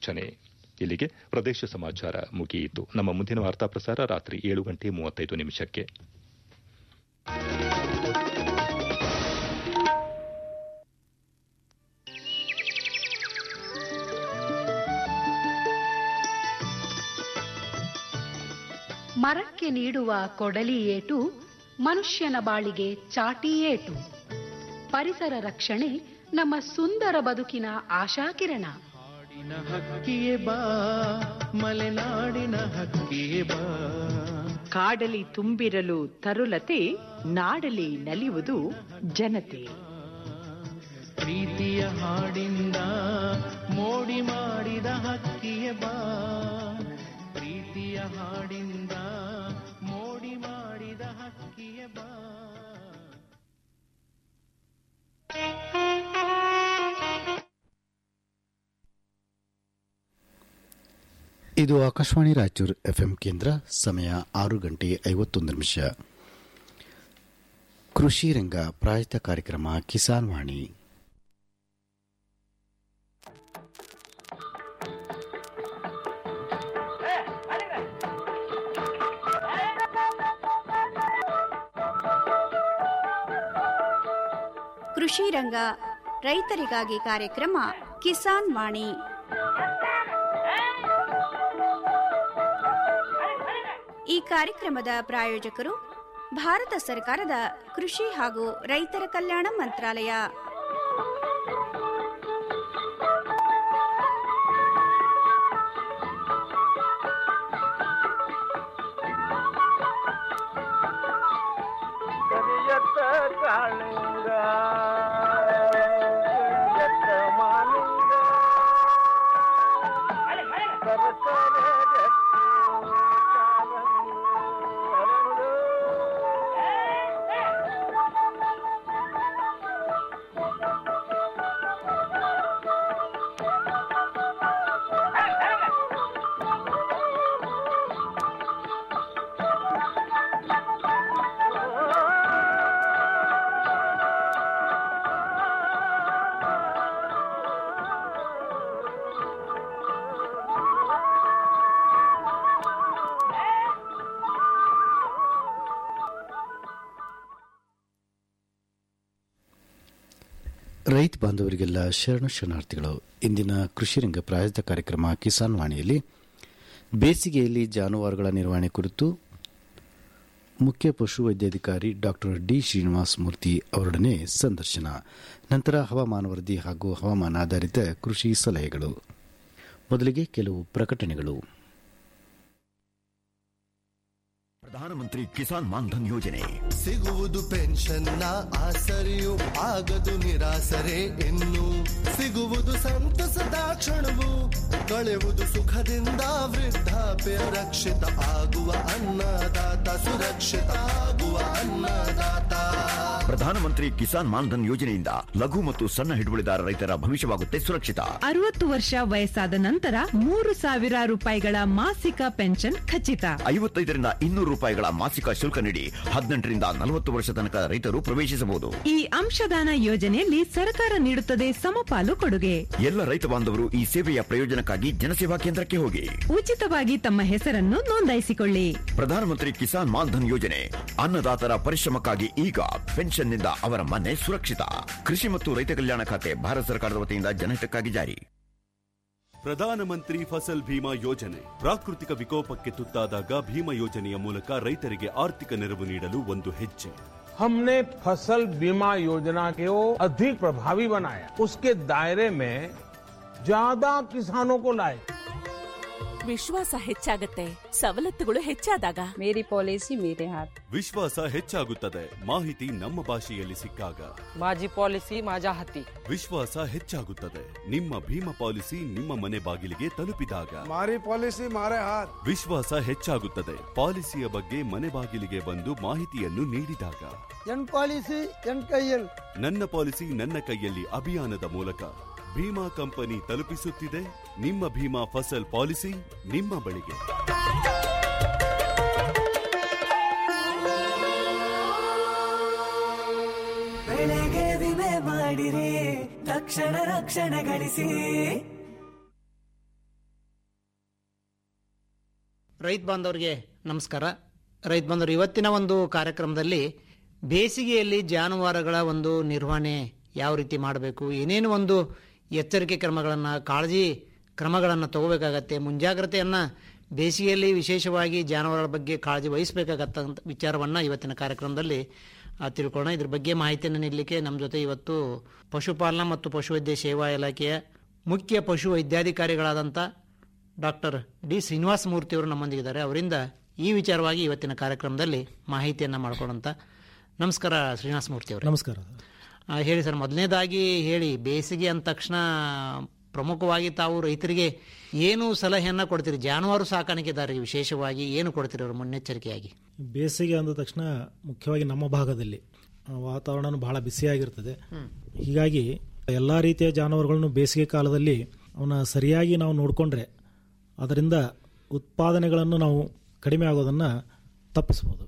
ರಕ್ಷಣೆ ಇಲ್ಲಿಗೆ ಪ್ರದೇಶ ಸಮಾಚಾರ ಮುಗಿಯಿತು ನಮ್ಮ ಮುಂದಿನ ವಾರ್ತಾ ಪ್ರಸಾರ ರಾತ್ರಿ ಏಳು ಗಂಟೆ ಮೂವತ್ತೈದು ನಿಮಿಷಕ್ಕೆ ಮರಕ್ಕೆ ನೀಡುವ ಕೊಡಲಿ ಏಟು ಮನುಷ್ಯನ ಬಾಳಿಗೆ ಚಾಟಿ ಏಟು ಪರಿಸರ ರಕ್ಷಣೆ ನಮ್ಮ ಸುಂದರ ಬದುಕಿನ ಆಶಾಕಿರಣ ನಾಡಿನ ಹಕ್ಕಿಯೇ ಬಾ ಮಲೆನಾಡಿನ ಹಕ್ಕಿಯೇ ಬಾ ಕಾಡಲಿ ತುಂಬಿರಲು ತರುಲತೆ ನಾಡಲಿ ನಲಿಯುವುದು ಜನತೆ ಪ್ರೀತಿಯ ಹಾಡಿಂದ ಮೋಡಿ ಮಾಡಿದ ಹಕ್ಕಿಯೇ ಬಾ ಪ್ರೀತಿಯ ಹಾಡಿಂದ ಮೋಡಿ ಮಾಡಿದ ಹಕ್ಕಿಯೇ ಬಾ ಇದು ಆಕಾಶವಾಣಿ ರಾಯಚೂರು ಎಫ್ಎಂ ಕೇಂದ್ರ ಸಮಯ ಆರು ಗಂಟೆ ಐವತ್ತೊಂದು ನಿಮಿಷ ಕೃಷಿ ರಂಗ ಪ್ರಾಯತ ಕಾರ್ಯಕ್ರಮ ಕಿಸಾನ್ ವಾಣಿ ಕೃಷಿ ರಂಗ ರೈತರಿಗಾಗಿ ಕಾರ್ಯಕ್ರಮ ಕಿಸಾನ್ ವಾಣಿ ಈ ಕಾರ್ಯಕ್ರಮದ ಪ್ರಾಯೋಜಕರು ಭಾರತ ಸರ್ಕಾರದ ಕೃಷಿ ಹಾಗೂ ರೈತರ ಕಲ್ಯಾಣ ಮಂತ್ರಾಲಯ ಕರಿಯತ್ತ ಕಾಳಿಂಗ ಕರಿಯತ್ತ ಮಾಲಿಂಗ ಸರಸರ ಜಟ್ಟಿ ಕಾಲಂಗಿ ಹರಳು. ರೈತ ಬಾಂಧವರಿಗೆಲ್ಲ ಶರಣು ಶರಣಾರ್ಥಿಗಳು ಇಂದಿನ ಕೃಷಿ ರಂಗ ಪ್ರಾಯೋಜಿತ ಕಾರ್ಯಕ್ರಮ ಕಿಸಾನ್ ವಾಣಿಯಲ್ಲಿ ಬೇಸಿಗೆಯಲ್ಲಿ ಜಾನುವಾರುಗಳ ನಿರ್ವಹಣೆ ಕುರಿತು ಮುಖ್ಯ ಪಶು ವೈದ್ಯಾಧಿಕಾರಿ ಡಾಕ್ಟರ್ ಡಿ ಶ್ರೀನಿವಾಸ ಮೂರ್ತಿ ಅವರೊಡನೆ ಸಂದರ್ಶನ ನಂತರ ಹವಾಮಾನ ವರದಿ ಹಾಗೂ ಹವಾಮಾನ ಆಧಾರಿತ ಕೃಷಿ ಸಲಹೆಗಳು ಮೊದಲಿಗೆ ಕೆಲವು ಪ್ರಕಟಣೆಗಳು ಪ್ರಧಾನಮಂತ್ರಿ ಕಿಸಾನ್ ಮಾನ್ಧನ್ ಯೋಜನೆ ಸಿಗುವುದು ಪೆನ್ಷನ್ನ ಆಸರೆಯು ಆಗದು ನಿರಾಸರೆ ಇನ್ನು ಸಿಗುವುದು ಸಂತಸದ ಕ್ಷಣವು ಕಳೆವುದು ಸುಖದಿಂದ ವೃದ್ಧಾಪ್ಯ ರಕ್ಷಿತ ಆಗುವ ಅನ್ನದಾತ ಸುರಕ್ಷಿತ ಆಗುವ ಅನ್ನದಾತ ಪ್ರಧಾನಮಂತ್ರಿ ಕಿಸಾನ್ ಮಾನ್ಧನ್ ಯೋಜನೆಯಿಂದ ಲಘು ಮತ್ತು ಸಣ್ಣ ಹಿಡುವಳಿದಾರ ರೈತರ ಭವಿಷ್ಯವಾಗುತ್ತೆ ಸುರಕ್ಷಿತ ಅರವತ್ತು ವರ್ಷ ವಯಸ್ಸಾದ ನಂತರ ಮೂರು ಸಾವಿರ ರೂಪಾಯಿಗಳ ಮಾಸಿಕ ಪೆನ್ಷನ್ ಖಚಿತ ಐವತ್ತೈದರಿಂದ ಇನ್ನೂರು ರೂಪಾಯಿಗಳ ಮಾಸಿಕ ಶುಲ್ಕ ನೀಡಿ ಹದಿನೆಂಟರಿಂದ ನಲವತ್ತು ವರ್ಷ ತನಕ ರೈತರು ಪ್ರವೇಶಿಸಬಹುದು ಈ ಅಂಶದಾನ ಯೋಜನೆಯಲ್ಲಿ ಸರ್ಕಾರ ನೀಡುತ್ತದೆ ಸಮಪಾಲು ಕೊಡುಗೆ ಎಲ್ಲ ರೈತ ಬಾಂಧವರು ಈ ಸೇವೆಯ ಪ್ರಯೋಜನಕ್ಕಾಗಿ ಜನಸೇವಾ ಕೇಂದ್ರಕ್ಕೆ ಹೋಗಿ ಉಚಿತವಾಗಿ ತಮ್ಮ ಹೆಸರನ್ನು ನೋಂದಾಯಿಸಿಕೊಳ್ಳಿ ಪ್ರಧಾನಮಂತ್ರಿ ಕಿಸಾನ್ ಮಾನ್ಧನ್ ಯೋಜನೆ ಅನ್ನದಾತರ ಪರಿಶ್ರಮಕ್ಕಾಗಿ ಈಗ ಪೆನ್ಷನ್ನಿಂದ ಅವರ ಮನೆ ಸುರಕ್ಷಿತ ಕೃಷಿ ಮತ್ತು ರೈತ ಕಲ್ಯಾಣ ಖಾತೆ ಭಾರತ ಸರ್ಕಾರದ ವತಿಯಿಂದ ಜನಹಿತಕ್ಕಾಗಿ ಜಾರಿ ಪ್ರಧಾನಮಂತ್ರಿ ಫಸಲ್ ಭೀಮಾ ಯೋಜನೆ ಪ್ರಾಕೃತಿಕ ವಿಕೋಪಕ್ಕೆ ತುತ್ತಾದಾಗ ಭೀಮಾ ಯೋಜನೆಯ ಮೂಲಕ ರೈತರಿಗೆ ಆರ್ಥಿಕ ನೆರವು ನೀಡಲು ಒಂದು ಹೆಜ್ಜೆ हमने फसल बीमा योजना को अधिक प्रभावी बनाया उसके दायरे में ज्यादा किसानों को लाए ವಿಶ್ವಾಸ ಹೆಚ್ಚಾಗತ್ತೆ ಸವಲತ್ತುಗಳು ಹೆಚ್ಚಾದಾಗ ಮೇರಿ ಪಾಲಿಸಿ ಮೇರೆ ಹಾತ್ ವಿಶ್ವಾಸ ಹೆಚ್ಚಾಗುತ್ತದೆ ಮಾಹಿತಿ ನಮ್ಮ ಭಾಷೆಯಲ್ಲಿ ಸಿಕ್ಕಾಗ माझी पॉलिसी माझ्या हाती ವಿಶ್ವಾಸ ಹೆಚ್ಚಾಗುತ್ತದೆ ನಿಮ್ಮ ಭೀಮಾ ಪಾಲಿಸಿ ನಿಮ್ಮ ಮನೆ ಬಾಗಿಲಿಗೆ ತಲುಪಿದಾಗ મારી પોલિસી મારે હાથ ವಿಶ್ವಾಸ ಹೆಚ್ಚಾಗುತ್ತದೆ ಪಾಲಿಸಿಯ ಬಗ್ಗೆ ಮನೆ ಬಾಗಿಲಿಗೆ ಬಂದು ಮಾಹಿತಿಯನ್ನು ನೀಡಿದಾಗ ಎನ್ ಪಾಲಿಸಿ ಎನ್ ಕೈಯಲ್ ನನ್ನ ಪಾಲಿಸಿ ನನ್ನ ಕೈಯಲ್ಲಿ ಅಭಿಯಾನದ ಮೂಲಕ ಭೀಮಾ ಕಂಪನಿ ತಲುಪಿಸುತ್ತಿದೆ ನಿಮ್ಮ ಭೀಮಾ ಫಸಲ್ ಪಾಲಿಸಿ ನಿಮ್ಮ ಬಳಿಗೆ ಬೆಳೆಗೆ ವಿಮೆ ಮಾಡಿರಿ ತಕ್ಷಣ ರಕ್ಷಣೆ ಗಳಿಸಿ ರೈತ ಬಾಂಧವರಿಗೆ ನಮಸ್ಕಾರ ರೈತ ಬಾಂಧವರು ಇವತ್ತಿನ ಒಂದು ಕಾರ್ಯಕ್ರಮದಲ್ಲಿ ಬೇಸಿಗೆಯಲ್ಲಿ ಜಾನುವಾರುಗಳ ಒಂದು ನಿರ್ವಹಣೆ ಯಾವ ರೀತಿ ಮಾಡಬೇಕು ಏನೇನು ಒಂದು ಎಚ್ಚರಿಕೆ ಕ್ರಮಗಳನ್ನು ಕಾಳಜಿ ಕ್ರಮಗಳನ್ನು ತಗೋಬೇಕಾಗತ್ತೆ ಮುಂಜಾಗ್ರತೆಯನ್ನು ಬೇಸಿಗೆಯಲ್ಲಿ ವಿಶೇಷವಾಗಿ ಜಾನುವಾರುಗಳ ಬಗ್ಗೆ ಕಾಳಜಿ ವಹಿಸಬೇಕಾಗತ್ತಂತ ವಿಚಾರವನ್ನು ಇವತ್ತಿನ ಕಾರ್ಯಕ್ರಮದಲ್ಲಿ ಆ, ತಿಳ್ಕೊಳ್ಳೋಣ ಇದ್ರ ಬಗ್ಗೆ ಮಾಹಿತಿಯನ್ನು ನೀಡಲಿಕ್ಕೆ ನಮ್ಮ ಜೊತೆ ಇವತ್ತು ಪಶುಪಾಲನಾ ಮತ್ತು ಪಶುವೈದ್ಯ ಸೇವಾ ಇಲಾಖೆಯ ಮುಖ್ಯ ಪಶು ವೈದ್ಯಾಧಿಕಾರಿಗಳಾದಂಥ ಡಾಕ್ಟರ್ ಡಿ ಶ್ರೀನಿವಾಸ ಮೂರ್ತಿಯವರು ನಮ್ಮೊಂದಿಗಿದ್ದಾರೆ ಅವರಿಂದ ಈ ವಿಚಾರವಾಗಿ ಇವತ್ತಿನ ಕಾರ್ಯಕ್ರಮದಲ್ಲಿ ಮಾಹಿತಿಯನ್ನು ಮಾಡ್ಕೊಳ್ಳೋಂಥ ನಮಸ್ಕಾರ ಶ್ರೀನಿವಾಸ ಮೂರ್ತಿ ಅವರು ನಮಸ್ಕಾರ ಆ, ಹೇಳಿ ಸರ್ ಮೊದಲನೇದಾಗಿ ಹೇಳಿ ಬೇಸಿಗೆ ಅಂದ ತಕ್ಷಣ ಪ್ರಮುಖವಾಗಿ ತಾವು ರೈತರಿಗೆ ಏನು ಸಲಹೆಯನ್ನು ಕೊಡ್ತೀರಿ ಜಾನುವಾರು ಸಾಕಾಣಿಕೆದಾರರಿಗೆ ವಿಶೇಷವಾಗಿ ಏನು ಕೊಡ್ತೀರಿ ಅವರು ಮುನ್ನೆಚ್ಚರಿಕೆಯಾಗಿ ಬೇಸಿಗೆ ಅಂದ ತಕ್ಷಣ ಮುಖ್ಯವಾಗಿ ನಮ್ಮ ಭಾಗದಲ್ಲಿ ಆ, ವಾತಾವರಣ ಬಹಳ ಬಿಸಿಯಾಗಿರ್ತದೆ ಹೀಗಾಗಿ ಎಲ್ಲ ರೀತಿಯ ಜಾನುವಾರುಗಳನ್ನು ಬೇಸಿಗೆ ಕಾಲದಲ್ಲಿ ಅವನ್ನ ಸರಿಯಾಗಿ ನಾವು ನೋಡಿಕೊಂಡ್ರೆ ಅದರಿಂದ ಉತ್ಪಾದನೆಗಳನ್ನು ನಾವು ಕಡಿಮೆ ಆಗೋದನ್ನು ತಪ್ಪಿಸ್ಬೋದು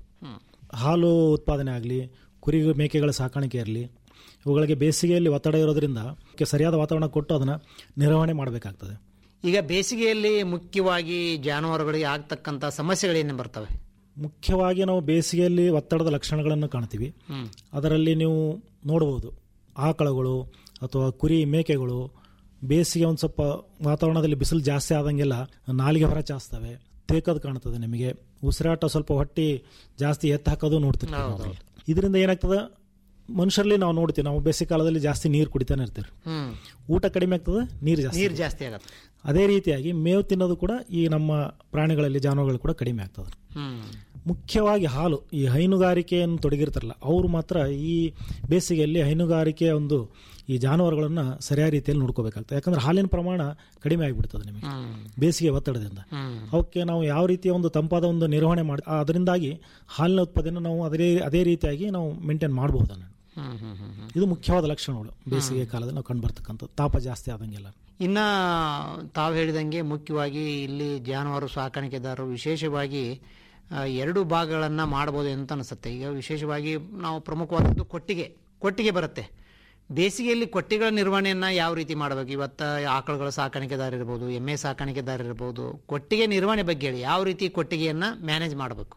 ಹಾಲು ಉತ್ಪಾದನೆ ಆಗಲಿ ಕುರಿ ಮೇಕೆಗಳ ಸಾಕಾಣಿಕೆ ಇರಲಿ ಇವುಗಳಿಗೆ ಬೇಸಿಗೆಯಲ್ಲಿ ಒತ್ತಡ ಇರೋದ್ರಿಂದ ಅವಕ್ಕೆ ಸರಿಯಾದ ವಾತಾವರಣ ಕೊಟ್ಟು ಅದನ್ನು ನಿರ್ವಹಣೆ ಮಾಡಬೇಕಾಗ್ತದೆ ಈಗ ಬೇಸಿಗೆಯಲ್ಲಿ ಮುಖ್ಯವಾಗಿ ಜಾನುವಾರುಗಳಿಗೆ ಆಗ್ತಕ್ಕಂಥ ಸಮಸ್ಯೆಗಳೇನು ಬರ್ತವೆ ಮುಖ್ಯವಾಗಿ ನಾವು ಬೇಸಿಗೆಯಲ್ಲಿ ಒತ್ತಡದ ಲಕ್ಷಣಗಳನ್ನು ಕಾಣ್ತೀವಿ ಹ್ಮ್. ಅದರಲ್ಲಿ ನೀವು ನೋಡ್ಬೋದು ಆಕಳಗಳು ಅಥವಾ ಕುರಿ ಮೇಕೆಗಳು ಬೇಸಿಗೆ ಒಂದು ಸ್ವಲ್ಪ ವಾತಾವರಣದಲ್ಲಿ ಬಿಸಿಲು ಜಾಸ್ತಿ ಆದಂಗೆಲ್ಲ ನಾಲಿಗೆ ಹೊರ ಚಾಸ್ತವೆ ತೇಕದು ಕಾಣ್ತದೆ ನಿಮಗೆ ಉಸಿರಾಟ ಸ್ವಲ್ಪ ಹೊಟ್ಟಿ ಜಾಸ್ತಿ ಎತ್ತು ಹಾಕೋದು ನೋಡ್ತಿರ್ತೀವಿ ನಾವು. ಇದರಿಂದ ಏನಾಗ್ತದೆ ಮನುಷ್ಯರಲ್ಲಿ ನಾವು ನೋಡ್ತೀವಿ ನಾವು ಬೇಸಿಗೆ ಕಾಲದಲ್ಲಿ ಜಾಸ್ತಿ ನೀರು ಕುಡಿತಾನೆ ಇರ್ತೀವಿ ಹ್ಮ್ ಊಟ ಕಡಿಮೆ ಆಗ್ತದೆ ನೀರು ಜಾಸ್ತಿ ನೀರು ಜಾಸ್ತಿ ಆಗತ್ತೆ ಅದೇ ರೀತಿಯಾಗಿ ಮೇವು ತಿನ್ನೋದು ಕೂಡ ಈ ನಮ್ಮ ಪ್ರಾಣಿಗಳಲ್ಲಿ ಜಾನುವಾರುಗಳು ಕೂಡ ಕಡಿಮೆ ಆಗ್ತದೆ ಹ್ಮ್ ಮುಖ್ಯವಾಗಿ ಹಾಲು ಈ ಹೈನುಗಾರಿಕೆಯನ್ನು ತೊಡಗಿರ್ತಾರಲ್ಲ ಅವರು ಮಾತ್ರ ಈ ಬೇಸಿಗೆಯಲ್ಲಿ ಹೈನುಗಾರಿಕೆಯ ಒಂದು ಈ ಜಾನುವಾರುಗಳನ್ನು ಸರಿಯಾದ ರೀತಿಯಲ್ಲಿ ನೋಡ್ಕೋಬೇಕಾಗ್ತದೆ ಯಾಕಂದ್ರೆ ಹಾಲಿನ ಪ್ರಮಾಣ ಕಡಿಮೆ ಆಗಿಬಿಡ್ತದೆ ನಿಮಗೆ ಬೇಸಿಗೆ ಒತ್ತಡದಿಂದ ಅವಕ್ಕೆ ನಾವು ಯಾವ ರೀತಿಯ ಒಂದು ತಂಪಾದ ಒಂದು ನಿರ್ವಹಣೆ ಮಾಡಿ ಅದರಿಂದಾಗಿ ಹಾಲಿನ ಉತ್ಪಾದನೆ ನಾವು ಅದೇ ಅದೇ ರೀತಿಯಾಗಿ ನಾವು ಮೇಂಟೈನ್ ಮಾಡಬಹುದು ಹ್ಮ್ ಹ್ಮ್ ಹ್ಮ್ ಹ್ಮ್ ಇದು ಮುಖ್ಯವಾದ ಲಕ್ಷಣಗಳು ಬೇಸಿಗೆ ಕಾಲದಲ್ಲಿ ನಾವು ಕಂಡುಬರ್ತಕ್ಕಂಥದ್ದು ತಾಪ ಜಾಸ್ತಿ ಆದಂಗೆಲ್ಲ ಇನ್ನ ತಾವು ಹೇಳಿದಂಗೆ ಮುಖ್ಯವಾಗಿ ಇಲ್ಲಿ ಜಾನುವಾರು ಸಾಕಾಣಿಕೆದಾರರು ವಿಶೇಷವಾಗಿ ಆ, ಎರಡು ಭಾಗಗಳನ್ನು ಮಾಡ್ಬೋದು ಅಂತ ಅನಿಸುತ್ತೆ ಈಗ ವಿಶೇಷವಾಗಿ ನಾವು ಪ್ರಮುಖವಾದದ್ದು ಕೊಟ್ಟಿಗೆ ಕೊಟ್ಟಿಗೆ ಬರುತ್ತೆ ಬೇಸಿಗೆಯಲ್ಲಿ ಕೊಟ್ಟಿಗೆಗಳ ನಿರ್ವಹಣೆಯನ್ನು ಯಾವ ರೀತಿ ಮಾಡಬೇಕು ಇವತ್ತು ಆಕಳುಗಳ ಸಾಕಾಣಿಕೆದಾರ ಇರ್ಬೋದು ಎಮ್ಮೆ ಸಾಕಾಣಿಕೆದಾರ ಇರ್ಬೋದು ಕೊಟ್ಟಿಗೆ ನಿರ್ವಹಣೆ ಬಗ್ಗೆ ಹೇಳಿ ಯಾವ ರೀತಿ ಕೊಟ್ಟಿಗೆಯನ್ನು ಮ್ಯಾನೇಜ್ ಮಾಡಬೇಕು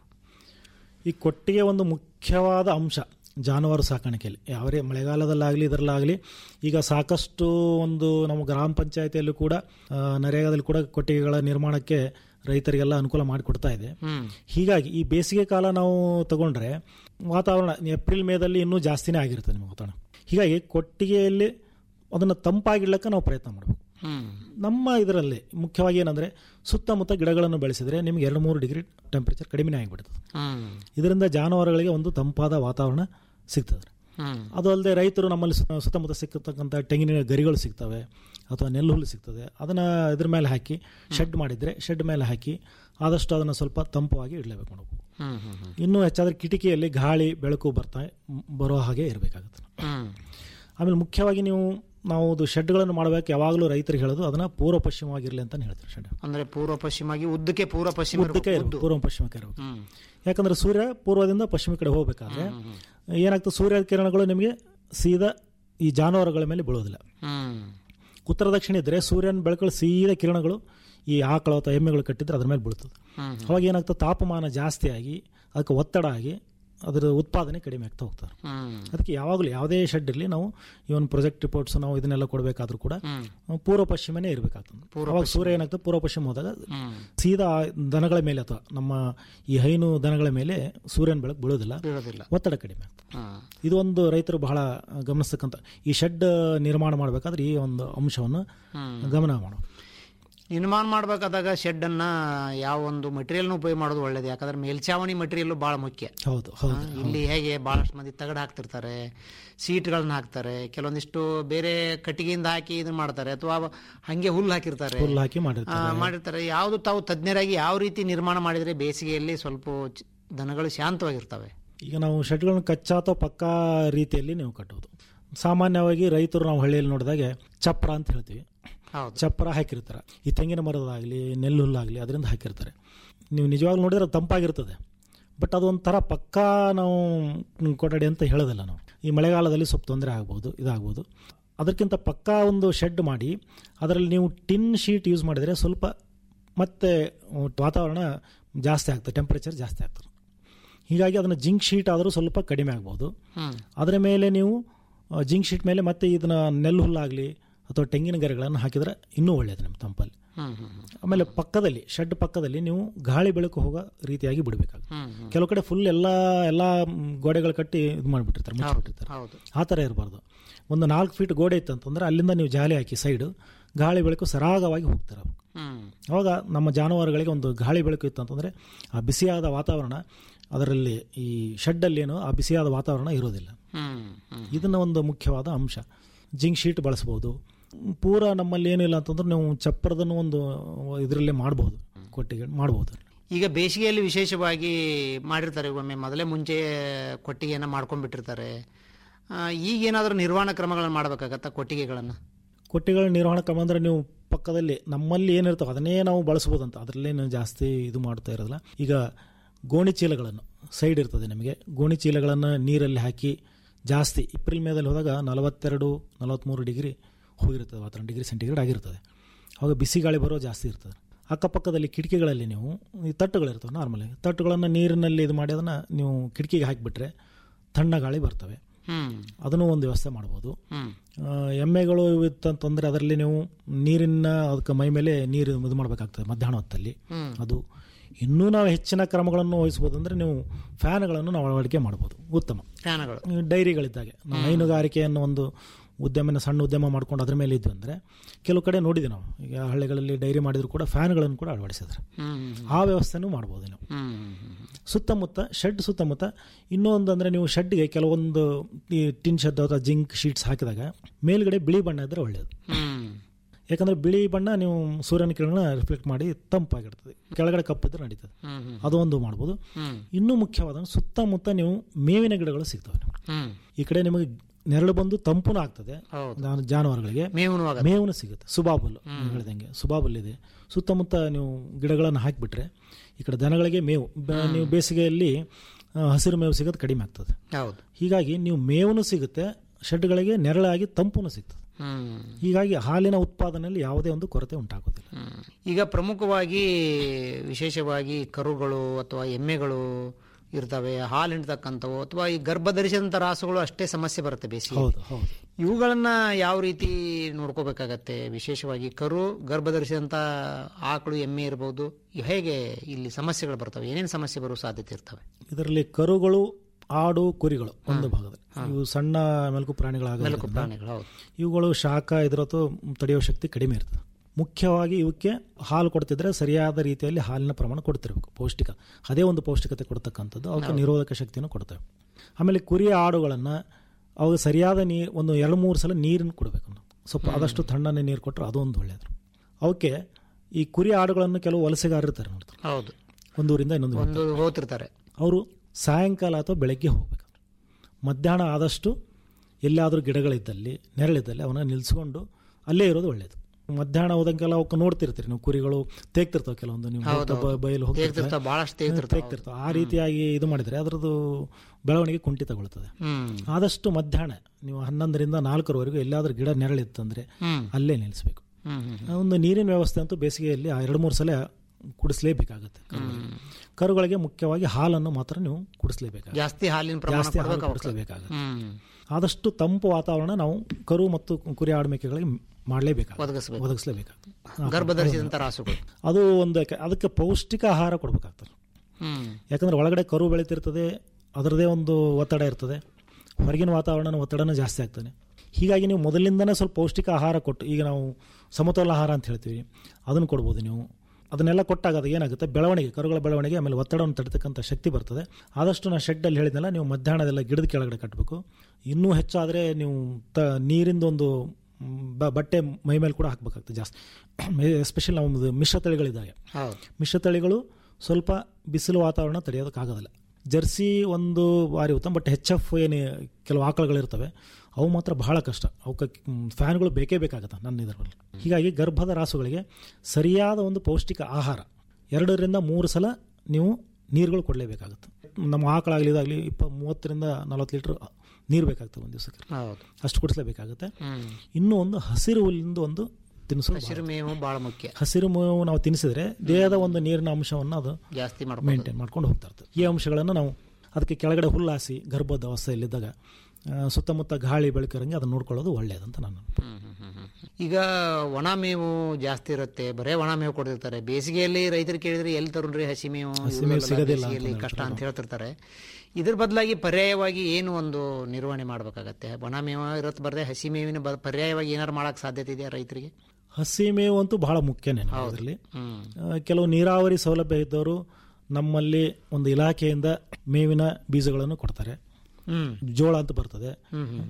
ಈ ಕೊಟ್ಟಿಗೆ ಒಂದು ಮುಖ್ಯವಾದ ಅಂಶ ಜಾನುವಾರು ಸಾಕಾಣಿಕೆಯಲ್ಲಿ ಯಾವರೇ ಮಳೆಗಾಲದಲ್ಲಾಗಲಿ ಇದರಲ್ಲಾಗಲಿ ಈಗ ಸಾಕಷ್ಟು ಒಂದು ನಮ್ಮ ಗ್ರಾಮ ಪಂಚಾಯತಿಯಲ್ಲೂ ಕೂಡ ಆ, ನರೇಗಾದಲ್ಲಿ ಕೂಡ ಕೊಟ್ಟಿಗೆಗಳ ನಿರ್ಮಾಣಕ್ಕೆ ರೈತರಿಗೆಲ್ಲ ಅನುಕೂಲ ಮಾಡಿಕೊಡ್ತಾ ಇದೆ ಹ್ಮ್ ಹೀಗಾಗಿ ಈ ಬೇಸಿಗೆ ಕಾಲ ನಾವು ತಗೊಂಡ್ರೆ ವಾತಾವರಣ ಏಪ್ರಿಲ್ ಮೇದಲ್ಲಿ ಇನ್ನೂ ಜಾಸ್ತಿನೇ ಆಗಿರ್ತದೆ ನಿಮ್ಮ ವಾತಾವರಣ ಹೀಗಾಗಿ ಕೊಟ್ಟಿಗೆಯಲ್ಲಿ ಅದನ್ನು ತಂಪಾಗಿಡ್ಲಿಕ್ಕೆ ನಾವು ಪ್ರಯತ್ನ ಮಾಡಬೇಕು ಹ್ಮ್ ನಮ್ಮ ಇದರಲ್ಲಿ ಮುಖ್ಯವಾಗಿ ಏನಂದರೆ ಸುತ್ತಮುತ್ತ ಗಿಡಗಳನ್ನು ಬೆಳೆಸಿದರೆ ನಿಮ್ಗೆ ಎರಡು ಮೂರು ಡಿಗ್ರಿ ಟೆಂಪರೇಚರ್ ಕಡಿಮೆ ಆಗಿಬಿಡ್ತದೆ ಹ್ಮ್ ಇದರಿಂದ ಜಾನುವಾರುಗಳಿಗೆ ಒಂದು ತಂಪಾದ ವಾತಾವರಣ ಸಿಗ್ತದೆ ಹ್ಮ್ ಅದು ಅಲ್ಲದೆ ರೈತರು ನಮ್ಮಲ್ಲಿ ಸುತ್ತ- ಸುತ್ತಮುತ್ತ ಸಿಕ್ಕತಕ್ಕಂಥ ತೆಂಗಿನ ಗರಿಗಳು ಸಿಗ್ತವೆ ಅಥವಾ ನೆಲ್ಲು ಹುಲ್ಲು ಸಿಗ್ತದೆ ಅದನ್ನು ಇದ್ರ ಮೇಲೆ ಹಾಕಿ ಶೆಡ್ ಮಾಡಿದರೆ ಶೆಡ್ ಮೇಲೆ ಹಾಕಿ ಆದಷ್ಟು ಅದನ್ನು ಸ್ವಲ್ಪ ತಂಪವಾಗಿ ಇಡಲೇಬೇಕು ನಾವು ಹ್ಮ್ ಹ್ಮ್ ಹ್ಮ್ ಇನ್ನೂ ಹೆಚ್ಚಾದರೆ ಕಿಟಕಿಯಲ್ಲಿ ಗಾಳಿ ಬೆಳಕು ಬರ್ತಾ ಬರೋ ಹಾಗೆ ಇರಬೇಕಾಗುತ್ತೆ ಹ್ಮ್ ಆಮೇಲೆ ಮುಖ್ಯವಾಗಿ ನೀವು ನಾವು ಅದು ಶೆಡ್ಗಳನ್ನು ಮಾಡಬೇಕು ಯಾವಾಗಲೂ ರೈತರಿಗೆ ಹೇಳೋದು ಅದನ್ನು ಪೂರ್ವ ಪಶ್ಚಿಮವಾಗಿರಲಿ ಅಂತ ಹೇಳ್ತಾರೆ ಶೆಡ್ ಅಂದ್ರೆ ಪೂರ್ವ ಪಶ್ಚಿಮಾಗಿ ಉದ್ದಕ್ಕೆ ಪೂರ್ವ ಪಶ್ಚಿಮ ಉದ್ದಕ್ಕೆ ಇರ್ಬೇಕು, ಇರ್ಬೇಕು, ಉದ್ದು. ಪೂರ್ವ ಪಶ್ಚಿಮಕ್ಕೆ ಇರಬೇಕು ಹ್ಮ್ ಯಾಕಂದ್ರೆ ಸೂರ್ಯ ಪೂರ್ವದಿಂದ ಪಶ್ಚಿಮ ಕಡೆ ಹೋಗ್ಬೇಕಾದ್ರೆ ಏನಾಗ್ತದೆ ಸೂರ್ಯ ಕಿರಣಗಳು ನಿಮಗೆ ಸೀದಾ ಈ ಜಾನುವಾರುಗಳ ಮೇಲೆ ಬೀಳೋದಿಲ್ಲ ಹ್ಮ್ ಉತ್ತರ ದಕ್ಷಿಣ ಇದ್ದರೆ ಸೂರ್ಯನ ಬೆಳಕಲ್ಲಿ ಸೀದಾ ಕಿರಣಗಳು ಈ ಆಕಳು ಅಥವಾ ಎಮ್ಮೆಗಳು ಕಟ್ಟಿದ್ರೆ ಅದ್ರ ಮೇಲೆ ಬೀಳ್ತದೆ ಹ್ಮ್ ಅವಾಗ ಏನಾಗ್ತದೆ ತಾಪಮಾನ ಜಾಸ್ತಿ ಆಗಿ ಅದಕ್ಕೆ ಒತ್ತಡ ಆಗಿ ಅದರ ಉತ್ಪಾದನೆ ಕಡಿಮೆ ಆಗ್ತಾ ಹೋಗ್ತಾರೆ ಹ್ಮ್ ಅದಕ್ಕೆ ಯಾವಾಗಲೂ ಯಾವುದೇ ಶೆಡ್ ಇರಲಿ ನಾವು ಇವನ್ ಪ್ರೊಜೆಕ್ಟ್ ರಿಪೋರ್ಟ್ಸ್ ನಾವು ಇದನ್ನೆಲ್ಲ ಕೊಡಬೇಕಾದ್ರೂ ಕೂಡ ಅಹ್, ಪೂರ್ವ ಪಶ್ಚಿಮನೇ ಇರಬೇಕಾಗ್ತದೆ ಪೂರ್ವ ಅವಾಗ ಪಶ್ಚಿಮ. ಸೂರ್ಯ ಏನಾಗ್ತದೆ ಪೂರ್ವ ಪಶ್ಚಿಮ ಹೋದಾಗ ಹ್ಮ್. ಸೀದಾ ದನಗಳ ಮೇಲೆ ಅಥವಾ ನಮ್ಮ ಈ ಹೈನು ದನಗಳ ಮೇಲೆ ಸೂರ್ಯನ ಬೆಳಕು ಬೀಳೋದಿಲ್ಲ ಬೀಳೋದಿಲ್ಲ. ಒತ್ತಡ ಕಡಿಮೆ ಆಗ್ತದೆ ಹ್ಮ್. ಇದು ಒಂದು ರೈತರು ಬಹಳ ಗಮನಿಸ್ತಕ್ಕಂಥ ಈ ಶೆಡ್ ನಿರ್ಮಾಣ ಮಾಡಬೇಕಾದ್ರೆ ಈ ಒಂದು ಅಂಶವನ್ನು ಹ್ಮ್. ಗಮನ ಮಾಡಬೇಕು ನಿರ್ಮಾಣ ಮಾಡಬೇಕಾದಾಗ ಶೆಡ್ ಅನ್ನ ಯಾವ ಒಂದು ಮಟೀರಿಯಲ್ನ ಉಪಯೋಗ ಮಾಡೋದು ಒಳ್ಳೇದು ಯಾಕಂದ್ರೆ ಮೇಲ್ಛಾವಣಿ ಮಟೀರಿಯಲ್ ಬಹಳ ಮುಖ್ಯ ಹೌದು ಹೌದು ಆ, ಇಲ್ಲಿ ಹೇಗೆ ಬಹಳಷ್ಟು ಮಂದಿ ತಗಡು ಹಾಕ್ತಿರ್ತಾರೆ ಸೀಟ್ಗಳನ್ನ ಹಾಕ್ತಾರೆ ಕೆಲವೊಂದಿಷ್ಟು ಬೇರೆ ಕಟ್ಟಿಗೆಯಿಂದ ಹಾಕಿ ಇದು ಮಾಡ್ತಾರೆ ಅಥವಾ ಹಂಗೆ ಹುಲ್ಲು ಹಾಕಿರ್ತಾರೆ ಹುಲ್ಲು ಹಾಕಿ ಆ, ಮಾಡಿರ್ತಾರೆ ಮಾಡಿರ್ತಾರೆ ಯಾವುದು ತಾವು ತಜ್ಞರಾಗಿ ಯಾವ ರೀತಿ ನಿರ್ಮಾಣ ಮಾಡಿದ್ರೆ ಬೇಸಿಗೆಯಲ್ಲಿ ಸ್ವಲ್ಪ ಚ- ದನಗಳು ಶಾಂತವಾಗಿರ್ತವೆ ಈಗ ನಾವು ಶೆಡ್ಗಳನ್ನು ಕಚ್ಚಾ ಅಥವಾ ಪಕ್ಕಾ ರೀತಿಯಲ್ಲಿ ನೀವು ಕಟ್ಟುವುದು ಸಾಮಾನ್ಯವಾಗಿ ರೈತರು ನಾವು ಹಳ್ಳಿಯಲ್ಲಿ ನೋಡಿದಾಗೆ ಚಪ್ರ ಅಂತ ಹೇಳ್ತೀವಿ ಹೌದು ಚಪ್ರ ಹಾಕಿರ್ತಾರೆ ಈ ತೆಂಗಿನ ಮರದಾಗಲಿ ನೆಲ್ಲು ಹುಲ್ಲಾಗಲಿ ಅದರಿಂದ ಹಾಕಿರ್ತಾರೆ ನೀವು ನಿಜವಾಗ್ಲೂ ನೋಡಿದ್ರೆ ಅದು ತಂಪಾಗಿರ್ತದೆ ಬಟ್ ಅದು ಒಂಥರ ಪಕ್ಕಾ ನಾವು ಕೊಠಡಿ ಅಂತ ಹೇಳೋದಿಲ್ಲ ನಾವು ಈ ಮಳೆಗಾಲದಲ್ಲಿ ಸ್ವಲ್ಪ ತೊಂದರೆ ಆಗ್ಬೋದು ಇದಾಗ್ಬೋದು ಅದಕ್ಕಿಂತ ಪಕ್ಕಾ ಒಂದು ಶೆಡ್ ಮಾಡಿ ಅದರಲ್ಲಿ ನೀವು ಟಿನ್ ಶೀಟ್ ಯೂಸ್ ಮಾಡಿದರೆ ಸ್ವಲ್ಪ ಮತ್ತೆ ವಾತಾವರಣ ಜಾಸ್ತಿ ಆಗ್ತದೆ ಟೆಂಪ್ರೇಚರ್ ಜಾಸ್ತಿ ಆಗ್ತದೆ ಹೀಗಾಗಿ ಅದನ್ನು ಜಿಂಕ್ ಶೀಟ್ ಆದರೂ ಸ್ವಲ್ಪ ಕಡಿಮೆ ಆಗ್ಬೋದು ಹ್ಮ್. ಅದರ ಮೇಲೆ ನೀವು ಆ, ಜಿಂಕ್ ಶೀಟ್ ಮೇಲೆ ಮತ್ತೆ ಇದನ್ನ ನೆಲ್ಲು ಹುಲ್ಲಾಗಲಿ ಅಥವಾ ತೆಂಗಿನ ಗರಿಗಳನ್ನು ಹಾಕಿದರೆ ಇನ್ನೂ ಒಳ್ಳೆಯದು ನಿಮ್ಮ ತಂಪಲ್ಲಿ ಹ್ಮ್ ಹ್ಮ್ ಹ್ಮ್. ಆಮೇಲೆ ಪಕ್ಕದಲ್ಲಿ ಶೆಡ್ ಪಕ್ಕದಲ್ಲಿ ನೀವು ಗಾಳಿ ಬೆಳಕು ಹೋಗೋ ರೀತಿಯಾಗಿ ಬಿಡಬೇಕಾಗುತ್ತೆ ಹ್ಮ್, ಹ್ಮ್. ಕೆಲವು ಕಡೆ ಫುಲ್ ಎಲ್ಲ ಎಲ್ಲ ಗೋಡೆಗಳು ಕಟ್ಟಿ ಇದು ಮಾಡಿಬಿಟ್ಟಿರ್ತಾರೆ ಮುಚ್ಚಿಬಿಟ್ಟಿರ್ತಾರೆ ಹೌದು ಆ ಥರ ಇರಬಾರ್ದು ಒಂದು ನಾಲ್ಕು ಫೀಟ್ ಗೋಡೆ ಇತ್ತು ಅಂತಂದ್ರೆ ಅಲ್ಲಿಂದ ನೀವು ಜಾಲಿ ಹಾಕಿ ಸೈಡು ಗಾಳಿ ಬೆಳಕು ಸರಾಗವಾಗಿ ಹೋಗ್ತಾರೆ ಅವು. ಹ್ಮ್ ಅವಾಗ ನಮ್ಮ ಜಾನುವಾರುಗಳಿಗೆ ಒಂದು ಗಾಳಿ ಬೆಳಕು ಇತ್ತು ಅಂತಂದರೆ ಆ ಬಿಸಿಯಾದ ವಾತಾವರಣ ಅದರಲ್ಲಿ ಈ ಶೆಡ್ಡಲ್ಲಿ ಏನು ಆ ಬಿಸಿಯಾದ ವಾತಾವರಣ ಇರೋದಿಲ್ಲ ಹ್ಮ್ ಹ್ಮ್ ಇದನ್ನ ಒಂದು ಮುಖ್ಯವಾದ ಅಂಶ ಜಿಂಕ್ ಶೀಟ್ ಬಳಸ್ಬೋದು ಪೂರ ನಮ್ಮಲ್ಲಿ ಏನಿಲ್ಲ ಅಂತಂದ್ರೆ ನೀವು ಚಪ್ಪರದನ್ನು ಒಂದು ಇದರಲ್ಲೇ ಮಾಡ್ಬೋದು ಕೊಟ್ಟಿಗೆ ಮಾಡ್ಬೋದು ಈಗ ಬೇಸಿಗೆಯಲ್ಲಿ ವಿಶೇಷವಾಗಿ ಮಾಡಿರ್ತಾರೆ ಒಮ್ಮೆ ಮೊದಲೇ ಮುಂಚೆ ಕೊಟ್ಟಿಗೆಯನ್ನು ಮಾಡ್ಕೊಂಡ್ಬಿಟ್ಟಿರ್ತಾರೆ ಆ, ಈಗೇನಾದರೂ ನಿರ್ವಹಣಾ ಕ್ರಮಗಳನ್ನು ಮಾಡಬೇಕಾಗತ್ತಾ ಕೊಟ್ಟಿಗೆಗಳನ್ನು ಕೊಟ್ಟಿಗೆಗಳ ನಿರ್ವಹಣಾ ಕ್ರಮ ಅಂದರೆ ನೀವು ಪಕ್ಕದಲ್ಲಿ ನಮ್ಮಲ್ಲಿ ಏನಿರ್ತವೆ ಅದನ್ನೇ ನಾವು ಬಳಸ್ಬೋದಂತ ಅದರಲ್ಲೇನು ಜಾಸ್ತಿ ಇದು ಮಾಡ್ತಾ ಇರೋದಿಲ್ಲ ಈಗ ಗೋಣಿ ಚೀಲಗಳನ್ನು ಸೈಡ್ ಇರ್ತದೆ ನಮಗೆ ಗೋಣಿ ಚೀಲಗಳನ್ನು ನೀರಲ್ಲಿ ಹಾಕಿ ಜಾಸ್ತಿ ಏಪ್ರಿಲ್ ಮೇದಲ್ಲಿ ಹೋದಾಗ ನಲವತ್ತೆರಡು ನಲವತ್ತ್ಮೂರು ಡಿಗ್ರಿ ಹೋಗಿರ್ತದೆ ವಾತಾವರಣ ಡಿಗ್ರಿ ಸೆಂಟಿಗ್ರೇಡ್ ಆಗಿರ್ತದೆ ಅವಾಗ ಬಿಸಿ ಗಾಳಿ ಬರೋ ಜಾಸ್ತಿ ಇರ್ತದೆ ಅಕ್ಕಪಕ್ಕದಲ್ಲಿ ಕಿಟಕಿಗಳಲ್ಲಿ ನೀವು ಈ ತಟ್ಟುಗಳಿರ್ತವೆ ನಾರ್ಮಲಿ ತಟ್ಟುಗಳನ್ನು ನೀರಿನಲ್ಲಿ ಇದು ಮಾಡಿ ಅದನ್ನು ನೀವು ಕಿಟಕಿಗೆ ಹಾಕಿಬಿಟ್ರೆ ತಣ್ಣ ಗಾಳಿ ಬರ್ತವೆ ಹ್ಮ್ ಅದನ್ನು ಒಂದು ವ್ಯವಸ್ಥೆ ಮಾಡ್ಬೋದು ಹ್ಮ್ ಆ, ಎಮ್ಮೆಗಳು ಇತ್ತಂತಂದ್ರೆ ಅದರಲ್ಲಿ ನೀವು ನೀರಿನ ಅದಕ್ಕೆ ಮೈ ಮೇಲೆ ನೀರು ಇದು ಮಾಡಬೇಕಾಗ್ತದೆ ಮಧ್ಯಾಹ್ನ ಹೊತ್ತಲ್ಲಿ ಹ್ಮ್. ಅದು ಇನ್ನೂ ನಾವು ಹೆಚ್ಚಿನ ಕ್ರಮಗಳನ್ನು ವಹಿಸ್ಬೋದು ಅಂದರೆ ನೀವು ಫ್ಯಾನ್ಗಳನ್ನು ನಾವು ಅಳವಡಿಕೆ ಮಾಡ್ಬೋದು ಉತ್ತಮ ಫ್ಯಾನ್ಗಳು ಈ ಡೈರಿಗಳಿದ್ದಾಗೆ ನಾವು ಹೈನುಗಾರಿಕೆಯನ್ನು ಒಂದು ಉದ್ಯಮನ ಸಣ್ಣ ಉದ್ಯಮ ಮಾಡ್ಕೊಂಡು ಅದ್ರ ಮೇಲೆ ಇದ್ವಿ ಅಂದರೆ ಕೆಲವು ಕಡೆ ನೋಡಿದ್ವಿ ನಾವು ಈಗ ಹಳ್ಳಿಗಳಲ್ಲಿ ಡೈರಿ ಮಾಡಿದ್ರು ಕೂಡ ಫ್ಯಾನ್ಗಳನ್ನು ಕೂಡ ಅಳವಡಿಸಿದ್ರೆ ಹ್ಮ್ ಆ ವ್ಯವಸ್ಥೆನೂ ಮಾಡ್ಬೋದು ನೀವು ಹ್ಮ್ ಹ್ಮ್ ಸುತ್ತಮುತ್ತ ಶೆಡ್ ಸುತ್ತಮುತ್ತ ಇನ್ನೊಂದು ಅಂದರೆ ನೀವು ಶೆಡ್ಗೆ ಕೆಲವೊಂದು ಈ ಟಿನ್ ಶೆಡ್ ಅಥವಾ ಜಿಂಕ್ ಶೀಟ್ಸ್ ಹಾಕಿದಾಗ ಮೇಲ್ಗಡೆ ಬಿಳಿ ಬಣ್ಣ ಇದ್ದರೆ ಒಳ್ಳೆಯದು ಹ್ಮ್ ಯಾಕಂದರೆ ಬಿಳಿ ಬಣ್ಣ ನೀವು ಸೂರ್ಯನ ಕಿರಣ ರಿಫ್ಲೆಕ್ಟ್ ಮಾಡಿ ತಂಪಾಗಿರ್ತದೆ ಕೆಳಗಡೆ ಕಪ್ಪಿದ್ರೆ ನಡೀತದೆ ಹ್ಮ್ ಹ್ಮ್. ಅದು ಒಂದು ಮಾಡ್ಬೋದು ಹ್ಮ್. ಇನ್ನೂ ಮುಖ್ಯವಾದ ಸುತ್ತಮುತ್ತ ನೀವು ಮೇವಿನ ಗಿಡಗಳು ಸಿಗ್ತವೆ ನಿಮ್ಗೆ. ಹ್ಮ್ ಈ ಕಡೆ ನಿಮಗೆ ನೆರಳು ಬಂದು ತಂಪುನೂ ಆಗ್ತದೆ ಹೌದು. ಜಾನು- ಜಾನುವಾರುಗಳಿಗೆ ಮೇವುನು ಆಗತ್ತೆ. ಮೇವುನು ಸಿಗುತ್ತೆ ಸುಬಾಬುಲ್ ನೀವು ಹೇಳಿದಂಗೆ ಸುಬಾಬುಲ್ ಇದೆ ಸುತ್ತಮುತ್ತ ನೀವು ಗಿಡಗಳನ್ನು ಹಾಕಿಬಿಟ್ರೆ ಈ ಕಡೆ ದನಗಳಿಗೆ ಮೇವು ಬ- ನೀವು ಬೇಸಿಗೆಯಲ್ಲಿ ಆ, ಹಸಿರು ಮೇವು ಸಿಗೋದು ಕಡಿಮೆ ಆಗ್ತದೆ ಹೌದು ಹೀಗಾಗಿ ನೀವು ಮೇವುನು ಸಿಗುತ್ತೆ ಶೆಡ್ಗಳಿಗೆ ನೆರಳಾಗಿ ತಂಪುನು ಸಿಗ್ತದೆ ಹ್ಮ್ ಹೀಗಾಗಿ ಹಾಲಿನ ಉತ್ಪಾದನೆಯಲ್ಲಿ ಯಾವುದೇ ಒಂದು ಕೊರತೆ ಉಂಟಾಗೋದಿಲ್ಲ ಹ್ಮ್. ಈಗ ಪ್ರಮುಖವಾಗಿ ವಿಶೇಷವಾಗಿ ಕರುಗಳು ಅಥವಾ ಎಮ್ಮೆಗಳು ಇರ್ತವೆ ಹಾಲು ಹಿಂಡ್ತಕ್ಕಂಥವು ಅಥವಾ ಈ ಗರ್ಭ ಧರಿಸಿದಂಥ ರಾಸುಗಳು ಅಷ್ಟೇ ಸಮಸ್ಯೆ ಬರುತ್ತೆ ಬೇಸಿಗೆ ಹೌದು ಹೌದು ಇವುಗಳನ್ನ ಯಾವ ರೀತಿ ನೋಡ್ಕೋಬೇಕಾಗತ್ತೆ ವಿಶೇಷವಾಗಿ ಕರು ಗರ್ಭ ಧರಿಸಿದಂಥ ಆಕಳು ಎಮ್ಮೆ ಇರ್ಬೋದು ಇವ್ ಹೇಗೆ ಇಲ್ಲಿ ಸಮಸ್ಯೆಗಳು ಬರ್ತವೆ ಏನೇನು ಸಮಸ್ಯೆ ಬರುವ ಸಾಧ್ಯತೆ ಇರ್ತವೆ ಇದರಲ್ಲಿ ಕರುಗಳು ಆಡು ಕುರಿಗಳು ಒಂದು ಭಾಗದಲ್ಲಿ ಇವು ಸಣ್ಣ ಮೆಲುಕು ಪ್ರಾಣಿಗಳಾಗ ಮೆಲುಕು ಪ್ರಾಣಿಗಳು ಹೌದು ಇವುಗಳು ಶಾಖ ಇದರತ್ತು ತಡೆಯುವ ಶಕ್ತಿ ಕಡಿಮೆ ಇರ್ತದೆ ಮುಖ್ಯವಾಗಿ ಇವಕ್ಕೆ ಹಾಲು ಕೊಡ್ತಿದ್ರೆ ಸರಿಯಾದ ರೀತಿಯಲ್ಲಿ ಹಾಲಿನ ಪ್ರಮಾಣ ಕೊಡ್ತಿರ್ಬೇಕು ಪೌಷ್ಟಿಕ ಅದೇ ಒಂದು ಪೌಷ್ಟಿಕತೆ ಕೊಡ್ತಕ್ಕಂಥದ್ದು ಅವಕ್ಕೆ ನಿರೋಧಕ ಶಕ್ತಿಯನ್ನು ಕೊಡ್ತೇವೆ ಆಮೇಲೆ ಕುರಿ ಆಡುಗಳನ್ನು ಅವಾಗ ಸರಿಯಾದ ನೀರು ಒಂದು ಎರಡು ಮೂರು ಸಲ ನೀರನ್ನು ಕೊಡಬೇಕು ನಾವು ಸ್ವಲ್ಪ ಆದಷ್ಟು ತಣ್ಣನೆ ನೀರು ಕೊಟ್ಟರೆ ಅದೊಂದು ಒಳ್ಳೆಯದು ಅವಕ್ಕೆ ಈ ಕುರಿ ಆಡುಗಳನ್ನು ಕೆಲವು ವಲಸೆಗಾರರು ಇರ್ತಾರೆ ನೋಡ್ತಾರೆ ಹೌದು ಒಂದೂರಿಂದ ಇನ್ನೊಂದು ಒಂದು ಹೋಗ್ತಿರ್ತಾರೆ ಅವರು ಸಾಯಂಕಾಲ ಅಥವಾ ಬೆಳಗ್ಗೆ ಹೋಗ್ಬೇಕು ಮಧ್ಯಾಹ್ನ ಆದಷ್ಟು ಎಲ್ಲಾದರೂ ಗಿಡಗಳಿದ್ದಲ್ಲಿ ನೆರಳಿದ್ದಲ್ಲಿ ಅವನ್ನ ನಿಲ್ಲಿಸ್ಕೊಂಡು ಅಲ್ಲೇ ಇರೋದು ಒಳ್ಳೆಯದು ಮಧ್ಯಾಹ್ನ ಹೋದಂಗೆಲ್ಲ ಅವಕ್ಕೆ ನೋಡ್ತಿರ್ತೀರಿ ನೀವು ಕುರಿಗಳು ತೇಗ್ತಿರ್ತಾವೆ ಕೆಲವೊಂದು ನೀವು ಹೌದು, ಹೋಗ್ತಾ ಬ- ಹೌದು. ಬಯಲು ತೇಗ್ತಿರ್ತಾವೆ, ಬಹಳಷ್ಟು ತೇಗ್ತಿರ್ತಾವೆ. ತೇಗ್ತಿರ್ತಾವೆ ಆ ರೀತಿಯಾಗಿ ಇದು ಮಾಡಿದರೆ ಅದರದ್ದು ಬೆಳವಣಿಗೆ ಕುಂಠಿತಗೊಳ್ತದೆ ಹ್ಮ್ ಆದಷ್ಟು ಮಧ್ಯಾಹ್ನ ನೀವು ಹನ್ನೊಂದರಿಂದ ನಾಲ್ಕರವರೆಗೂ ಎಲ್ಲಾದ್ರೂ ಗಿಡ ನೆರಳಿತ್ತಂದ್ರೆ ಹ್ಮ್. ಅಲ್ಲೇ ನಿಲ್ಲಿಸಬೇಕು ಹ್ಮ್ ಹ್ಮ್ ಒಂದು ನೀರಿನ ವ್ಯವಸ್ಥೆ ಅಂತೂ ಬೇಸಿಗೆಯಲ್ಲಿ ಆ ಎರಡು ಮೂರು ಸಲ ಕುಡಿಸ್ಲೇಬೇಕಾಗುತ್ತೆ ಕರುಗಳಿಗೆ. ಕರುಗಳಿಗೆ ಮುಖ್ಯವಾಗಿ ಹಾಲನ್ನು ಮಾತ್ರ ನೀವು ಕುಡಿಸ್ಲೇಬೇಕಾಗುತ್ತೆ ಜಾಸ್ತಿ ಹಾಲಿನ ಪ್ರಮಾಣ ಜಾಸ್ತಿ ಹಾಲು ಕೊಡ್ಬೇಕು ಅವಕ್ಕೆ. ಕುಡಿಸ್ಲೇಬೇಕಾಗುತ್ತೆ ಹ್ಮ್ ಆದಷ್ಟು ತಂಪು ವಾತಾವರಣ ನಾವು ಕರು ಮತ್ತು ಕುರಿ ಆಡ್ಮೇಕೆಗಳಿಗೆ ಮಾಡಲೇಬೇಕು ಒದಗಿಸ್ಬೇಕು. ಒದಗಿಸಲೇಬೇಕಾಗ್ತದೆ ಗರ್ಭ ಧರಿಸಿದಂಥ ರಾಸುಗಳು ಅದು ಒಂದು ಯಾಕೆ- ಅದಕ್ಕೆ ಪೌಷ್ಟಿಕ ಆಹಾರ ಕೊಡಬೇಕಾಗ್ತದೆ ಹ್ಮ್ ಯಾಕಂದ್ರೆ ಒಳಗಡೆ ಕರು ಬೆಳೀತಿರ್ತದೆ ಅದರದೇ ಒಂದು ಒತ್ತಡ ಇರ್ತದೆ ಹೊರಗಿನ ವಾತಾವರಣನ ಒತ್ತಡನೂ ಜಾಸ್ತಿ ಆಗ್ತಾನೆ ಹೀಗಾಗಿ ನೀವು ಮೊದಲಿಂದನೇ ಸ್ವಲ್ಪ ಪೌಷ್ಟಿಕ ಆಹಾರ ಕೊಟ್ಟು ಈಗ ನಾವು ಸಮತೋಲ ಆಹಾರ ಅಂತ ಹೇಳ್ತೀವಿ ಅದನ್ನು ಕೊಡ್ಬೋದು ನೀವು ಅದನ್ನೆಲ್ಲ ಕೊಟ್ಟಾಗ ಅದು ಏನಾಗುತ್ತೆ ಬೆಳವಣಿಗೆ ಕರುಗಳ ಬೆಳವಣಿಗೆ ಆಮೇಲೆ ಒತ್ತಡವನ್ನು ತಡಿತಕ್ಕಂಥ ಶಕ್ತಿ ಬರ್ತದೆ ಆದಷ್ಟು ನಾನು ಶೆಡ್ಡಲ್ಲಿ ಹೇಳಿದ್ನಲ್ಲ ನೀವು ಮಧ್ಯಾಹ್ನದೆಲ್ಲ ಗಿಡದ ಕೆಳಗಡೆ ಕಟ್ಟಬೇಕು ಇನ್ನೂ ಹೆಚ್ಚಾದರೆ ನೀವು ತ ನೀರಿಂದ ಒಂದು ಮ್, ಬ- ಬಟ್ಟೆ ಮೈ ಮೇಲೆ ಕೂಡ ಹಾಕಬೇಕಾಗ್ತದೆ ಜಾಸ್ತಿ ಎಸ್ಪೆಷಲಿ ನಾವು ಮಿಶ್ರ ತಳಿಗಳಿದ್ದಾವೆ ಹೌದು ಮಿಶ್ರ ತಳಿಗಳು ಸ್ವಲ್ಪ ಬಿಸಿಲು ವಾತಾವರಣ ತಡೆಯೋದಕ್ಕಾಗೋದಿಲ್ಲ ಜರ್ಸಿ ಒಂದು ಬಾರಿ ಉತ್ತಮ ಬಟ್ ಹೆಚ್ ಎಫ್ ಏನು ಕೆಲವು ಆಕಳುಗಳಿರ್ತವೆ ಅವು ಮಾತ್ರ ಬಹಳ ಕಷ್ಟ ಅವಕ್ಕೆ ಮ್, ಫ್ಯಾನ್ಗಳು ಬೇಕೇ ಬೇಕಾಗತ್ತೆ ನನ್ನ ಇದರಲ್ಲಿ ಹೀಗಾಗಿ ಗರ್ಭದ ರಾಸುಗಳಿಗೆ ಸರಿಯಾದ ಒಂದು ಪೌಷ್ಟಿಕ ಆಹಾರ ಎರಡರಿಂದ ಮೂರು ಸಲ ನೀವು ನೀರುಗಳು ಕೊಡಲೇಬೇಕಾಗುತ್ತೆ ನಮ್ಮ ಆಕಳಾಗಲಿ ಇದಾಗಲಿ ಇಪ್ಪ ಮೂವತ್ತರಿಂದ ನಲವತ್ತು ಲೀಟ್ರ್ ನೀರು ಬೇಕಾಗ್ತದೆ ಒಂದು ದಿವಸಕ್ಕೆ ಹೌದು ಅಷ್ಟು ಕುಡಿಸ್ಲೇಬೇಕಾಗುತ್ತೆ ಹ್ಮ್ ಇನ್ನೂ ಒಂದು ಹಸಿರು ಹುಲ್ಲಿಂದ ಒಂದು ತಿನ್ನಿಸೋದು ಹಸಿರು ಮೇವು ಬಹಳ ಮುಖ್ಯ ಹಸಿರು ಮೇವು ನಾವು ತಿನ್ನಿಸಿದ್ರೆ ದೇಹದ ಒಂದು ನೀರಿನ ಅಂಶವನ್ನು ಅದು ಜಾಸ್ತಿ ಮಾಡ್ಬೋದು. ಮೇಂಟೈನ್ ಮಾಡ್ಕೊಂಡು ಹೋಗ್ತಾ ಇರ್ತದೆ ಈ ಅಂಶಗಳನ್ನು ನಾವು ಅದಕ್ಕೆ ಕೆಳಗಡೆ ಹುಲ್ಲಾಸಿ ಗರ್ಭದ ಅವಸ್ಥೆಯಲ್ಲಿದ್ದಾಗ ಆ, ಸುತ್ತಮುತ್ತ ಗಾಳಿ ಬೆಳಕಿರಂಗೆ ಅದನ್ನು ನೋಡ್ಕೊಳ್ಳೋದು ಒಳ್ಳೆಯದಂತ ನಾನು ಈಗ ಒಣ ಮೇವು ಜಾಸ್ತಿ ಇರುತ್ತೆ ಬರೇ ಒಣ ಮೇವು ಕೊಡ್ತಿರ್ತಾರೆ ಬೇಸಿಗೆಯಲ್ಲಿ ರೈತರು ಕೇಳಿದ್ರೆ ಎಲ್ಲಿ ತರುಣ್ರಿ ಹಸಿ ಮೇವು ಹಸಿ ಮೇವು ಇವುಗಳೆಲ್ಲ ಸಿಗೋದಿಲ್ಲ ಬೇಸಿಗೆಯಲ್ಲಿ ಅಂತ ಕಷ್ಟ ಅಂತ ಹೇಳ್ತಾರೆ. ಹೇಳ್ತಿರ್ತಾರೆ ಇದ್ರ ಬದಲಾಗಿ ಪರ್ಯಾಯವಾಗಿ ಏನು ಒಂದು ನಿರ್ವಹಣೆ ಮಾಡಬೇಕಾಗತ್ತೆ ಒಣ ಮೇವು ಇರತ್ತೆ ಬರದೆ ಹಸಿ ಮೇವಿನ ಬ- ಪರ್ಯಾಯವಾಗಿ ಏನಾರು ಮಾಡಕ್ ಸಾಧ್ಯತೆ ಇದೆಯಾ ರೈತರಿಗೆ ಹಸಿ ಮೇವು ಅಂತೂ ಬಹಳ ಮುಖ್ಯನೇ ನಾವು ಅದರಲ್ಲಿ ಹ್ಮ್. ಆ, ಕೆಲವು ನೀರಾವರಿ ಸೌಲಭ್ಯ ಇದ್ದವರು ನಮ್ಮಲ್ಲಿ ಒಂದು ಇಲಾಖೆಯಿಂದ ಮೇವಿನ ಬೀಜಗಳನ್ನು ಕೊಡ್ತಾರೆ ಹ್ಮ್. ಜೋಳ ಅಂತ ಬರ್ತದೆ ಹ್ಮ್, ಹ್ಮ್.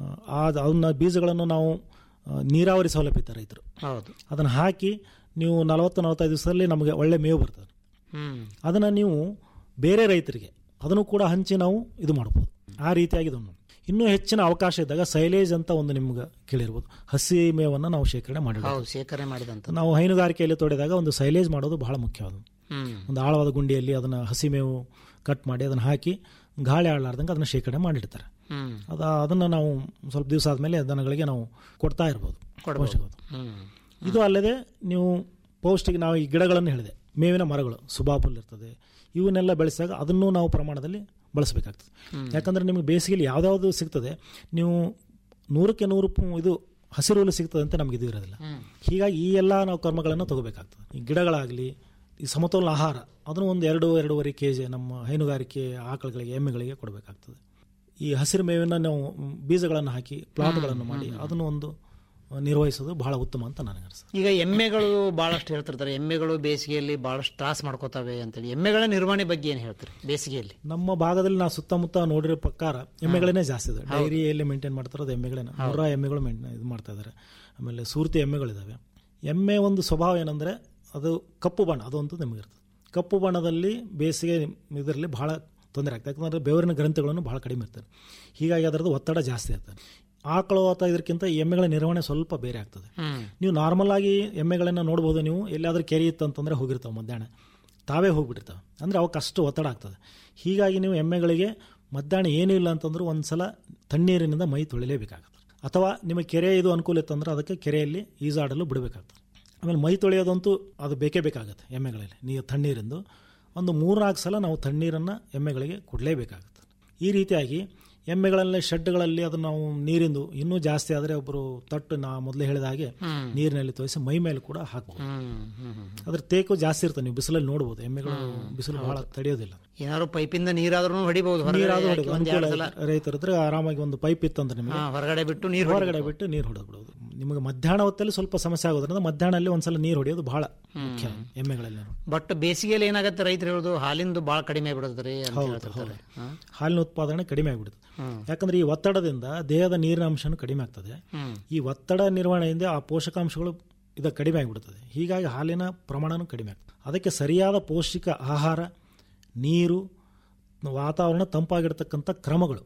ಆ ಅದನ್ನ ಬೀಜಗಳನ್ನು ನಾವು ಆ, ನೀರಾವರಿ ಸೌಲಭ್ಯ ಇದ್ದಾರೆ ರೈತರು ಹೌದು ಅದನ್ನು ಹಾಕಿ ನೀವು ನಲವತ್ತು ನಲವತ್ತೈದು ದಿವಸದಲ್ಲಿ ನಮಗೆ ಒಳ್ಳೆ ಮೇವು ಬರ್ತದೆ ಹ್ಮ್ ಅದನ್ನು ನೀವು ಬೇರೆ ರೈತರಿಗೆ ಅದನ್ನು ಕೂಡ ಹಂಚಿ ನಾವು ಇದು ಮಾಡ್ಬೋದು ಆ ರೀತಿಯಾಗಿ ಇದನ್ನು ಇನ್ನೂ ಹೆಚ್ಚಿನ ಅವಕಾಶ ಇದ್ದಾಗ ಸೈಲೇಜ್ ಅಂತ ಒಂದು ನಿಮ್ಗೆ ಕೇಳಿರ್ಬೋದು ಹಸಿ ಮೇವನ್ನು ನಾವು ಶೇಖರಣೆ ಮಾಡಿ ಹೌದು ಶೇಖರಣೆ ಮಾಡಿದಂತ ನಾವು ಹೈನುಗಾರಿಕೆಯಲ್ಲಿ ತೊಡೆದಾಗ ಒಂದು ಸೈಲೇಜ್ ಮಾಡೋದು ಬಹಳ ಮುಖ್ಯವಾದ ಹ್ಮ್ ಒಂದು ಆಳವಾದ ಗುಂಡಿಯಲ್ಲಿ ಅದನ್ನು ಹಸಿ ಮೇವು ಕಟ್ ಮಾಡಿ ಅದನ್ನು ಹಾಕಿ ಗಾಳಿ ಆಡಲಾರ್ದಂಗೆ ಅದನ್ನು ಶೇಖರಣೆ ಮಾಡಿರ್ತಾರೆ ಹ್ಮ್ ಅದ ಅದನ್ನು ನಾವು ಸ್ವಲ್ಪ ದಿವಸ ಆದಮೇಲೆ ದನಗಳಿಗೆ ನಾವು ಕೊಡ್ತಾ ಇರ್ಬೋದು ಕೊಡ್ಬೋದು. ಪೋಷಕರು. ಹ್ಮ್ ಇದು ಅಲ್ಲದೆ ನೀವು ಪೌಷ್ಟಿಕ ನಾವು ಈ ಗಿಡಗಳನ್ನು ಹೇಳಿದೆ ಮೇವಿನ ಮರಗಳು ಸುಬಾಬುಲ್ ಇರ್ತದೆ ಇವನ್ನೆಲ್ಲ ಬೆಳೆಸಿದಾಗ ಅದನ್ನು ನಾವು ಪ್ರಮಾಣದಲ್ಲಿ ಬಳಸಬೇಕಾಗ್ತದೆ ಹ್ಮ್. ಯಾಕಂದರೆ ನಿಮಗೆ ಬೇಸಿಗೆಯಲ್ಲಿ ಯಾವ್ದಾವುದು ಸಿಗ್ತದೆ ನೀವು ನೂರಕ್ಕೆ ನೂರು ಪ್- ಇದು ಹಸಿರು ಹುಲ್ಲು ಸಿಗ್ತದೆ ಅಂತ ನಮಗೆ ಇದು ಇರೋದಿಲ್ಲ ಹ್ಮ್. ಹೀಗಾಗಿ ಈ ಎಲ್ಲ ನಾವು ಕರ್ಮಗಳನ್ನು ತಗೋಬೇಕಾಗ್ತದೆ ಈ ಗಿಡಗಳಾಗಲಿ ಈ ಸಮತೋಲನ ಆಹಾರ ಅದನ್ನು ಒಂದು ಎರಡು ಎರಡೂವರೆ ಕೆ ಜಿ ನಮ್ಮ ಹೈನುಗಾರಿಕೆ ಆಕಳುಗಳಿಗೆ ಎಮ್ಮೆಗಳಿಗೆ ಕೊಡಬೇಕಾಗ್ತದೆ ಈ ಹಸಿರು ಮೇವಿನ ನಾವು ಬೀಜಗಳನ್ನು ಹಾಕಿ ಪ್ಲಾಟ್ಗಳನ್ನು ಮಾಡಿ ಅದನ್ನು ಒಂದು ನಿರ್ವಹಿಸೋದು ಬಹಳ ಉತ್ತಮ ಅಂತ ನನಗೆ ಅನಿಸ್ತದೆ ಈಗ ಎಮ್ಮೆಗಳು ಬಹಳಷ್ಟು ಹೇಳ್ತಿರ್ತಾರೆ ಎಮ್ಮೆಗಳು ಬೇಸಿಗೆಯಲ್ಲಿ ಬಹಳಷ್ಟು ತ್ರಾಸ ಮಾಡ್ಕೋತವೆ ಅಂತೇಳಿ ಎಮ್ಮೆಗಳ ನಿರ್ವಹಣೆ ಬಗ್ಗೆ ಏನು ಹೇಳ್ತಾರೆ ಬೇಸಿಗೆಯಲ್ಲಿ ನಮ್ಮ ಭಾಗದಲ್ಲಿ ನಾವು ಸುತ್ತಮುತ್ತ ನೋಡಿರೋ ಪ್ರಕಾರ ಎಮ್ಮೆಗಳನ್ನೇ ಜಾಸ್ತಿ ಇದೆ ಡೈರಿಯಲ್ಲಿ ಮೇಂಟೈನ್ ಮಾಡ್ತಾರೋದು ಎಮ್ಮೆಗಳೇನೆ ಮುರ್ರಾ ಎಮ್ಮೆಗಳು ಮೇಂಟೈನ್ ಇದು ಮಾಡ್ತಾ ಇದ್ದಾರೆ ಆಮೇಲೆ ಸೂರ್ತಿ ಎಮ್ಮೆಗಳಿದ್ದಾವೆ ಎಮ್ಮೆ ಒಂದು ಸ್ವಭಾವ ಏನಂದರೆ ಅದು ಕಪ್ಪು ಬಣ್ಣ ಅದೊಂದು ನಿಮಗಿರ್ತದೆ ಕಪ್ಪು ಬಣ್ಣದಲ್ಲಿ ಬೇಸಿಗೆ ಇದರಲ್ಲಿ ಬಹಳ ತೊಂದರೆ ಆಗ್ತದೆ ಯಾಕಂದರೆ ಬೆವರಿನ ಗ್ರಂಥಿಗಳನ್ನು ಬಹಳ ಕಡಿಮೆ ಇರ್ತದೆ ಹೀಗಾಗಿ ಅದರದ್ದು ಒತ್ತಡ ಜಾಸ್ತಿ ಆಗ್ತದೆ ಆಕಳು ಅಥವಾ ಇದಕ್ಕಿಂತ ಎಮ್ಮೆಗಳ ನಿರ್ವಹಣೆ ಸ್ವಲ್ಪ ಬೇರೆ ಆಗ್ತದೆ ಹ್ಮ್. ನೀವು ನಾರ್ಮಲ್ ಆಗಿ ಎಮ್ಮೆಗಳನ್ನ ನೋಡ್ಬೋದು ನೀವು ಎಲ್ಲಾದ್ರೂ ಕೆರೆ ಇತ್ತು ಅಂತಂದ್ರೆ ಹೋಗಿರ್ತಾವೆ ಮಧ್ಯಾಹ್ನ ತಾವೇ ಹೋಗ್ಬಿಟ್ಟಿರ್ತಾವೆ ಅಂದರೆ ಅವಕ್ಕೆ ಅಷ್ಟು ಒತ್ತಡ ಆಗ್ತದೆ ಹೀಗಾಗಿ ನೀವು ಎಮ್ಮೆಗಳಿಗೆ ಮಧ್ಯಾಹ್ನ ಏನೂ ಇಲ್ಲ ಅಂತಂದ್ರೂ ಒಂದ್ಸಲ ತಣ್ಣೀರಿನಿಂದ ಮೈ ತೊಳಿಲೇಬೇಕಾಗ್ತದೆ ಅಥವಾ ನಿಮಗೆ ಕೆರೆ ಇದು ಅನುಕೂಲ ಇತ್ತಂದ್ರೆ ಅದಕ್ಕೆ ಕೆರೆಯಲ್ಲಿ ಈಜಾಡಲು ಬಿಡಬೇಕಾಗ್ತದೆ ಆಮೇಲೆ ಮೈ ತೊಳೆಯೋದಂತೂ ಅದು ಬೇಕೇ ಬೇಕಾಗುತ್ತೆ ಎಮ್ಮೆಗಳಲ್ಲಿ ನೀರು ತಣ್ಣೀರಿಂದು ಒಂದು ಮೂರ್ನಾಲ್ಕು ಸಲ ನಾವು ತಣ್ಣೀರನ್ನು ಎಮ್ಮೆಗಳಿಗೆ ಕೊಡಲೇಬೇಕಾಗುತ್ತೆ ಈ ರೀತಿಯಾಗಿ ಎಮ್ಮೆಗಳಲ್ಲಿ ಶೆಡ್ಗಳಲ್ಲಿ ಅದನ್ನು ನಾವು ನೀರಿಂದು ಇನ್ನೂ ಜಾಸ್ತಿ ಆದರೆ ಒಬ್ಬರು ತಟ್ಟು ನಾ ಮೊದಲೇ ಹೇಳಿದ ಹಾಗೆ ಹ್ಮ್. ನೀರಿನಲ್ಲಿ ತೋರಿಸಿ ಮೈ ಮೇಲೆ ಕೂಡ ಹಾಕ್ಬೋದು ಹ್ಮ್ ಹ್ಮ್ ಹ್ಮ್ ಅದ್ರ ತೇಕು ಜಾಸ್ತಿ ಇರ್ತದೆ ನೀವು ಬಿಸಿಲಲ್ಲಿ ನೋಡ್ಬೋದು ಎಮ್ಮೆಗಳು ಬಿಸಿಲು ಬಹಳ ತಡೆಯೋದಿಲ್ಲ ಏನಾದ್ರು ಪೈಪಿಂದ ನೀರಾದ್ರೂ ಹೊಡಿಬಹುದು ನೀರಾದ್ರೂ ಹೊರಗಡೆ ಹೊಡೆದು ಒಂದ್ ಅನುಕೂಲ ಎರಡ್ ಸಲ ರೈತರಿದ್ರೆ ಆರಾಮಾಗಿ ಒಂದು ಪೈಪ್ ಇತ್ತಂದ್ರೆ ನಿಮಗೆ ಹಾ, ಹೊರಗಡೆ ಬಿಟ್ಟು ನೀರು ಹೊರಗಡೆ ಬಿಟ್ಟು ನೀರು ಹೊಡೆದು ಬಿಡೋದು ನಿಮಗೆ ಮಧ್ಯಾಹ್ನ ಹೊತ್ತಲ್ಲಿ ಸ್ವಲ್ಪ ಸಮಸ್ಯೆ ಆಗೋದ್ರಿಂದ ಮಧ್ಯಾಹ್ನಲ್ಲಿ ಒಂದ್ಸಲ ನೀರು ಹೊಡೆಯೋದು ಬಹಳ ಮುಖ್ಯ ಎಮ್ಮೆಗಳಲ್ಲಿ ಬಟ್ ಬೇಸಿಗೆಯಲ್ಲಿ ಏನಾಗುತ್ತೆ ರೈತರು ಹೇಳೋದು ಹಾಲಿಂದು ಬಹಳ ಕಡಿಮೆ ಆಗ್ಬಿಡುತ್ತೆ ಅಂತ ಹೌದು, ಹೇಳ್ತಿರ್ತಾರೆ ಹೌದು. ಹಾ? ಹಾಲಿನ ಉತ್ಪಾದನೆ ಕಡಿಮೆ ಆಗಿಬಿಡುತ್ತೆ ಹ್ಮ್. ಯಾಕಂದ್ರೆ ಈ ಒತ್ತಡದಿಂದ ದೇಹದ ನೀರಿನ ಅಂಶನೂ ಕಡಿಮೆ ಆಗ್ತದೆ ಹ್ಮ್. ಈ ಒತ್ತಡ ನಿರ್ವಹಣೆಯಿಂದ ಆ ಪೋಷಕಾಂಶಗಳು ಇದು ಕಡಿಮೆ ಆಗಿಬಿಡುತ್ತದೆ ಹೀಗಾಗಿ ಹಾಲಿನ ಪ್ರಮಾಣನೂ ಕಡಿಮೆ ಆಗ್ತದೆ ಅದಕ್ಕೆ ಸರಿಯಾದ ಪೌಷ್ಟಿಕ ಆಹಾರ ನೀರು ವಾತಾವರಣ ತಂಪಾಗಿರ್ತಕ್ಕಂಥ ಕ್ರಮಗಳು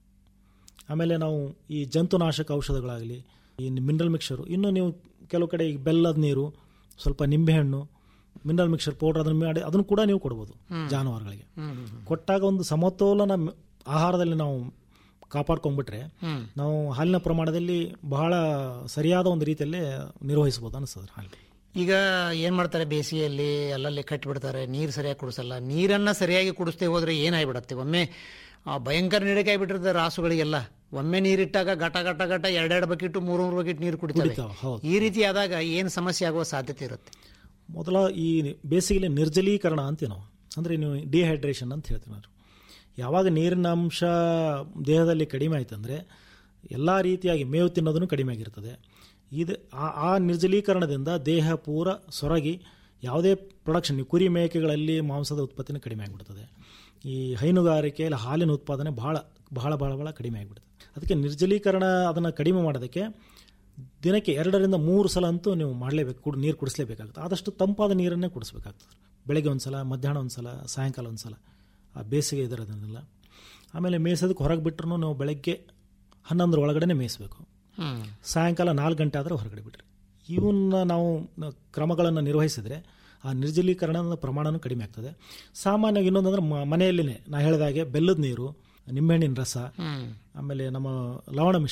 ಆಮೇಲೆ ನಾವು ಈ ಜಂತುನಾಶಕ ಔಷಧಗಳಾಗಲಿ ಈ ಮಿನರಲ್ ಮಿಕ್ಸರು ಇನ್ನು ನೀವು ಕೆಲವು ಕಡೆ ಈ ಬೆಲ್ಲದ ನೀರು ಸ್ವಲ್ಪ ನಿಂಬೆಹಣ್ಣು ಮಿನರಲ್ ಮಿಕ್ಸರ್ ಪೌಡರ್ ಅದನ್ನು ಮಾಡಿ ಅದನ್ನು ಕೂಡ ನೀವು ಕೊಡ್ಬೋದು ಹ್ಮ್. ಜಾನುವಾರುಗಳಿಗೆ ಹ್ಮ್, ಹ್ಮ್, ಹ್ಮ್. ಕೊಟ್ಟಾಗ ಒಂದು ಸಮತೋಲನ ಮ್- ಆಹಾರದಲ್ಲಿ ನಾವು ಕಾಪಾಡ್ಕೊಂಡ್ಬಿಟ್ರೆ ಹ್ಮ್. ನಾವು ಹಾಲಿನ ಪ್ರಮಾಣದಲ್ಲಿ ಬಹಳ ಸರಿಯಾದ ಒಂದು ರೀತಿಯಲ್ಲಿ ನಿರ್ವಹಿಸ್ಬೋದು ಅನಿಸ್ತದೆ ಹಾಲು ಈಗ ಏನ್ ಮಾಡ್ತಾರೆ ಬೇಸಿಗೆಯಲ್ಲಿ ಅಲ್ಲಲ್ಲಿ ಕಟ್ಟಿಬಿಡ್ತಾರೆ ನೀರು ಸರಿಯಾಗಿ ಕುಡಿಸಲ್ಲ ನೀರನ್ನ ಸರಿಯಾಗಿ ಕುಡಿಸ್ತೇ ಹೋದ್ರೆ ಏನಾಗ್ಬಿಡತ್ತೆ ಒಮ್ಮೆ ಆ ಭಯಂಕರ ನೀಡಿಕೆ ಆಗಿಬಿಟ್ಟಿರ್ತದೆ ರಾಸುಗಳಿಗೆಲ್ಲ ಒಮ್ಮೆ ನೀರಿಟ್ಟಾಗ ಘಟ ಘಟ ಘಟ ಎರಡೆರಡು ಬಕೆಟ್ ಮೂರು ಮೂರು ಬಕೆಟ್ ನೀರು ಕುಡಿತವೆ ಕುಡಿತಾವೆ, ಹೌದು. ಈ ರೀತಿ ಆದಾಗ ಏನು ಸಮಸ್ಯೆ ಆಗುವ ಸಾಧ್ಯತೆ ಇರುತ್ತೆ ಮೊದಲ ಈ ಬೇಸಿಗೆಯಲ್ಲಿ ನಿರ್ಜಲೀಕರಣ ಅಂತೀವಿ ನಾವು ಅಂದರೆ ನೀವು ಡಿಹೈಡ್ರೇಷನ್ ಅಂತ ಹೇಳ್ತೀವಿ ನಾವು ಯಾವಾಗ ನೀರಿನ ಅಂಶ ದೇಹದಲ್ಲಿ ಕಡಿಮೆ ಆಯ್ತಂದರೆ ಎಲ್ಲ ರೀತಿಯಾಗಿ ಮೇವು ತಿನ್ನೋದನ್ನು ಕಡಿಮೆ ಆಗಿರ್ತದೆ ಇದು ಆ ಆ ನಿರ್ಜಲೀಕರಣದಿಂದ ದೇಹ ಪೂರ ಸೊರಗಿ ಯಾವುದೇ ಪ್ರೊಡಕ್ಷನ್ ಈ ಕುರಿ ಮೇಕೆಗಳಲ್ಲಿ ಮಾಂಸದ ಉತ್ಪತ್ತಿನ ಕಡಿಮೆ ಆಗಿಬಿಡ್ತದೆ ಈ ಹೈನುಗಾರಿಕೆಯಲ್ಲಿ ಹಾಲಿನ ಉತ್ಪಾದನೆ ಬಹಳ ಬಹಳ ಬಹಳ ಬಹಳ ಕಡಿಮೆ ಆಗಿಬಿಡುತ್ತೆ ಅದಕ್ಕೆ ನಿರ್ಜಲೀಕರಣ ಅದನ್ನು ಕಡಿಮೆ ಮಾಡೋದಕ್ಕೆ ದಿನಕ್ಕೆ ಎರಡರಿಂದ ಮೂರು ಸಲ ಅಂತೂ ನೀವು ಮಾಡಲೇಬೇಕು ಕುಡ್ ನೀರು ಕುಡಿಸ್ಲೇಬೇಕಾಗುತ್ತೆ ಆದಷ್ಟು ತಂಪಾದ ನೀರನ್ನೇ ಕುಡಿಸ್ಬೇಕಾಗ್ತದೆ ಬೆಳಗ್ಗೆ ಒಂದು ಸಲ ಮಧ್ಯಾಹ್ನ ಒಂದು ಸಲ ಸಾಯಂಕಾಲ ಒಂದು ಸಲ ಆ ಬೇಸಿಗೆ ಇದರದನ್ನೆಲ್ಲ ಆಮೇಲೆ ಮೇಯ್ಸೋದಕ್ಕೆ ಹೊರಗೆ ಬಿಟ್ಟರು ನೀವು ಬೆಳಗ್ಗೆ ಹನ್ನೊಂದರ ಒಳಗಡೆ ಮೇಯಿಸಬೇಕು ಹ್ಮ್. ಸಾಯಂಕಾಲ ನಾಲ್ಕು ಗಂಟೆ ಆದರೆ ಹೊರಗಡೆ ಬಿಡ್ರಿ ಇವನ್ನ ನಾವು ನ- ಕ್ರಮಗಳನ್ನು ನಿರ್ವಹಿಸಿದರೆ ಆ ನಿರ್ಜಲೀಕರಣದ ಪ್ರಮಾಣನೂ ಕಡಿಮೆ ಆಗ್ತದೆ ಸಾಮಾನ್ಯವಾಗಿ ಇನ್ನೊಂದಂದ್ರೆ ಮ- ಮನೆಯಲ್ಲಿನೇ ನಾ ಹೇಳಿದಾಗೆ ಬೆಲ್ಲದ ನೀರು ನಿಂಬೆಹಣ್ಣಿನ ರಸ ಹ್ಮ್. ಆಮೇಲೆ ನಮ್ಮ ಲವಣ ಮಿಶ್ರಣ